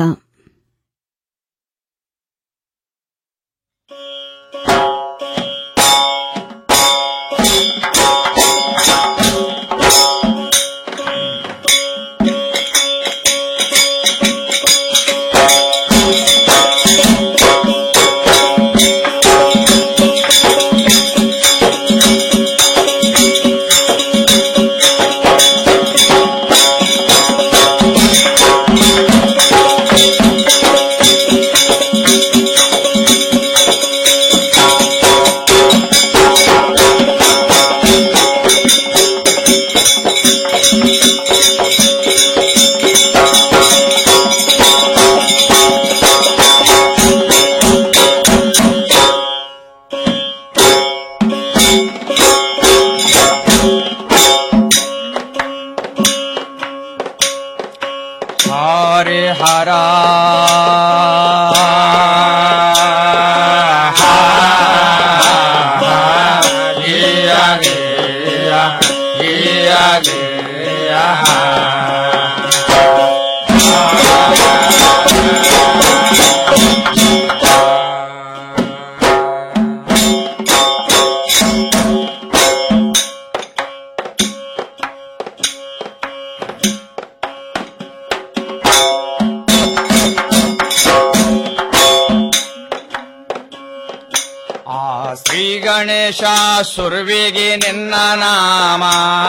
ಹರೆ ಹರ ಆ ಶ್ರೀ ಗಣೇಶ ಸುರ್ವಿಗೆ ನಿನ್ನ ನಾಮ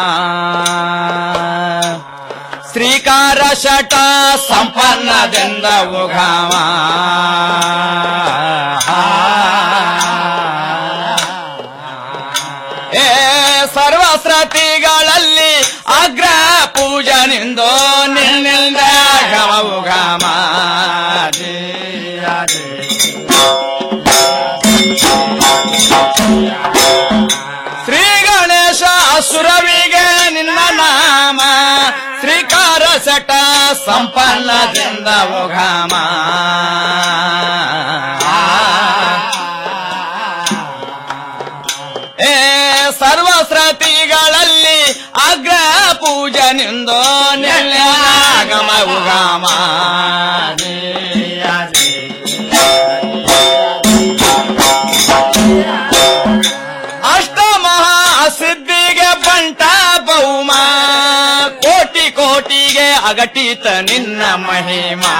ಶ್ರೀಕಾರ ಶಟ ಸಂಪನ್ನದಿಂದ ಉಗಮ ಏ ಸರ್ವಸ್ರತಿಗಳಲ್ಲಿ ಅಗ್ರ ಪೂಜನಿಂದೋ ನಿನ್ನಿಂದ ಘಮ ಉಗಮ ಶ್ರೀ ಗಣೇಶ ಸುರವಿಗೆ ನಿನ್ನ ನಾಮ ಶ್ರೀಕಾರ ಸಟ ಸಂಪನ್ನದಿಂದ ಉಗಮ ಏ ಸರ್ವಸ್ರತಿ ಅಗ್ರ ಪೂಜನಿಂದೋ ನೆಲ್ಯಾಗಮ ಉಗಾಮ ಅಷ್ಟಮಹಾ ಸಿದ್ಧಿಗೆ ಬಂಟ ಬಹುಮ ಕೋಟಿ ಕೋಟಿಗೆ ಅಗಟಿತ ನಿನ್ನ ಮಹಿಮಾ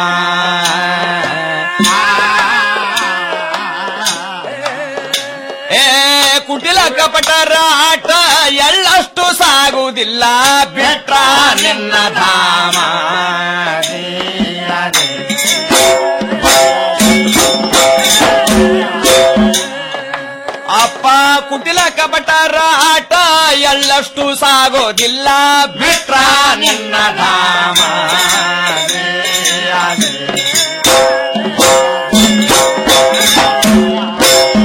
ಏ ಕುಟಿಲ ಕಪಟರ ಆಟ ಎಳ್ಳಷ್ಟು ಸಾಗುವುದಿಲ್ಲ ಬಿಟ್ರ ನಿನ್ನ ಧಾಮ ಅಪ್ಪ ಕುಟಿಲ ಕಪಟರ ಆಟ ಎಳ್ಳಷ್ಟು ಸಾಗೋದಿಲ್ಲ ಬಿಟ್ರ ನಿನ್ನ ಧಾಮ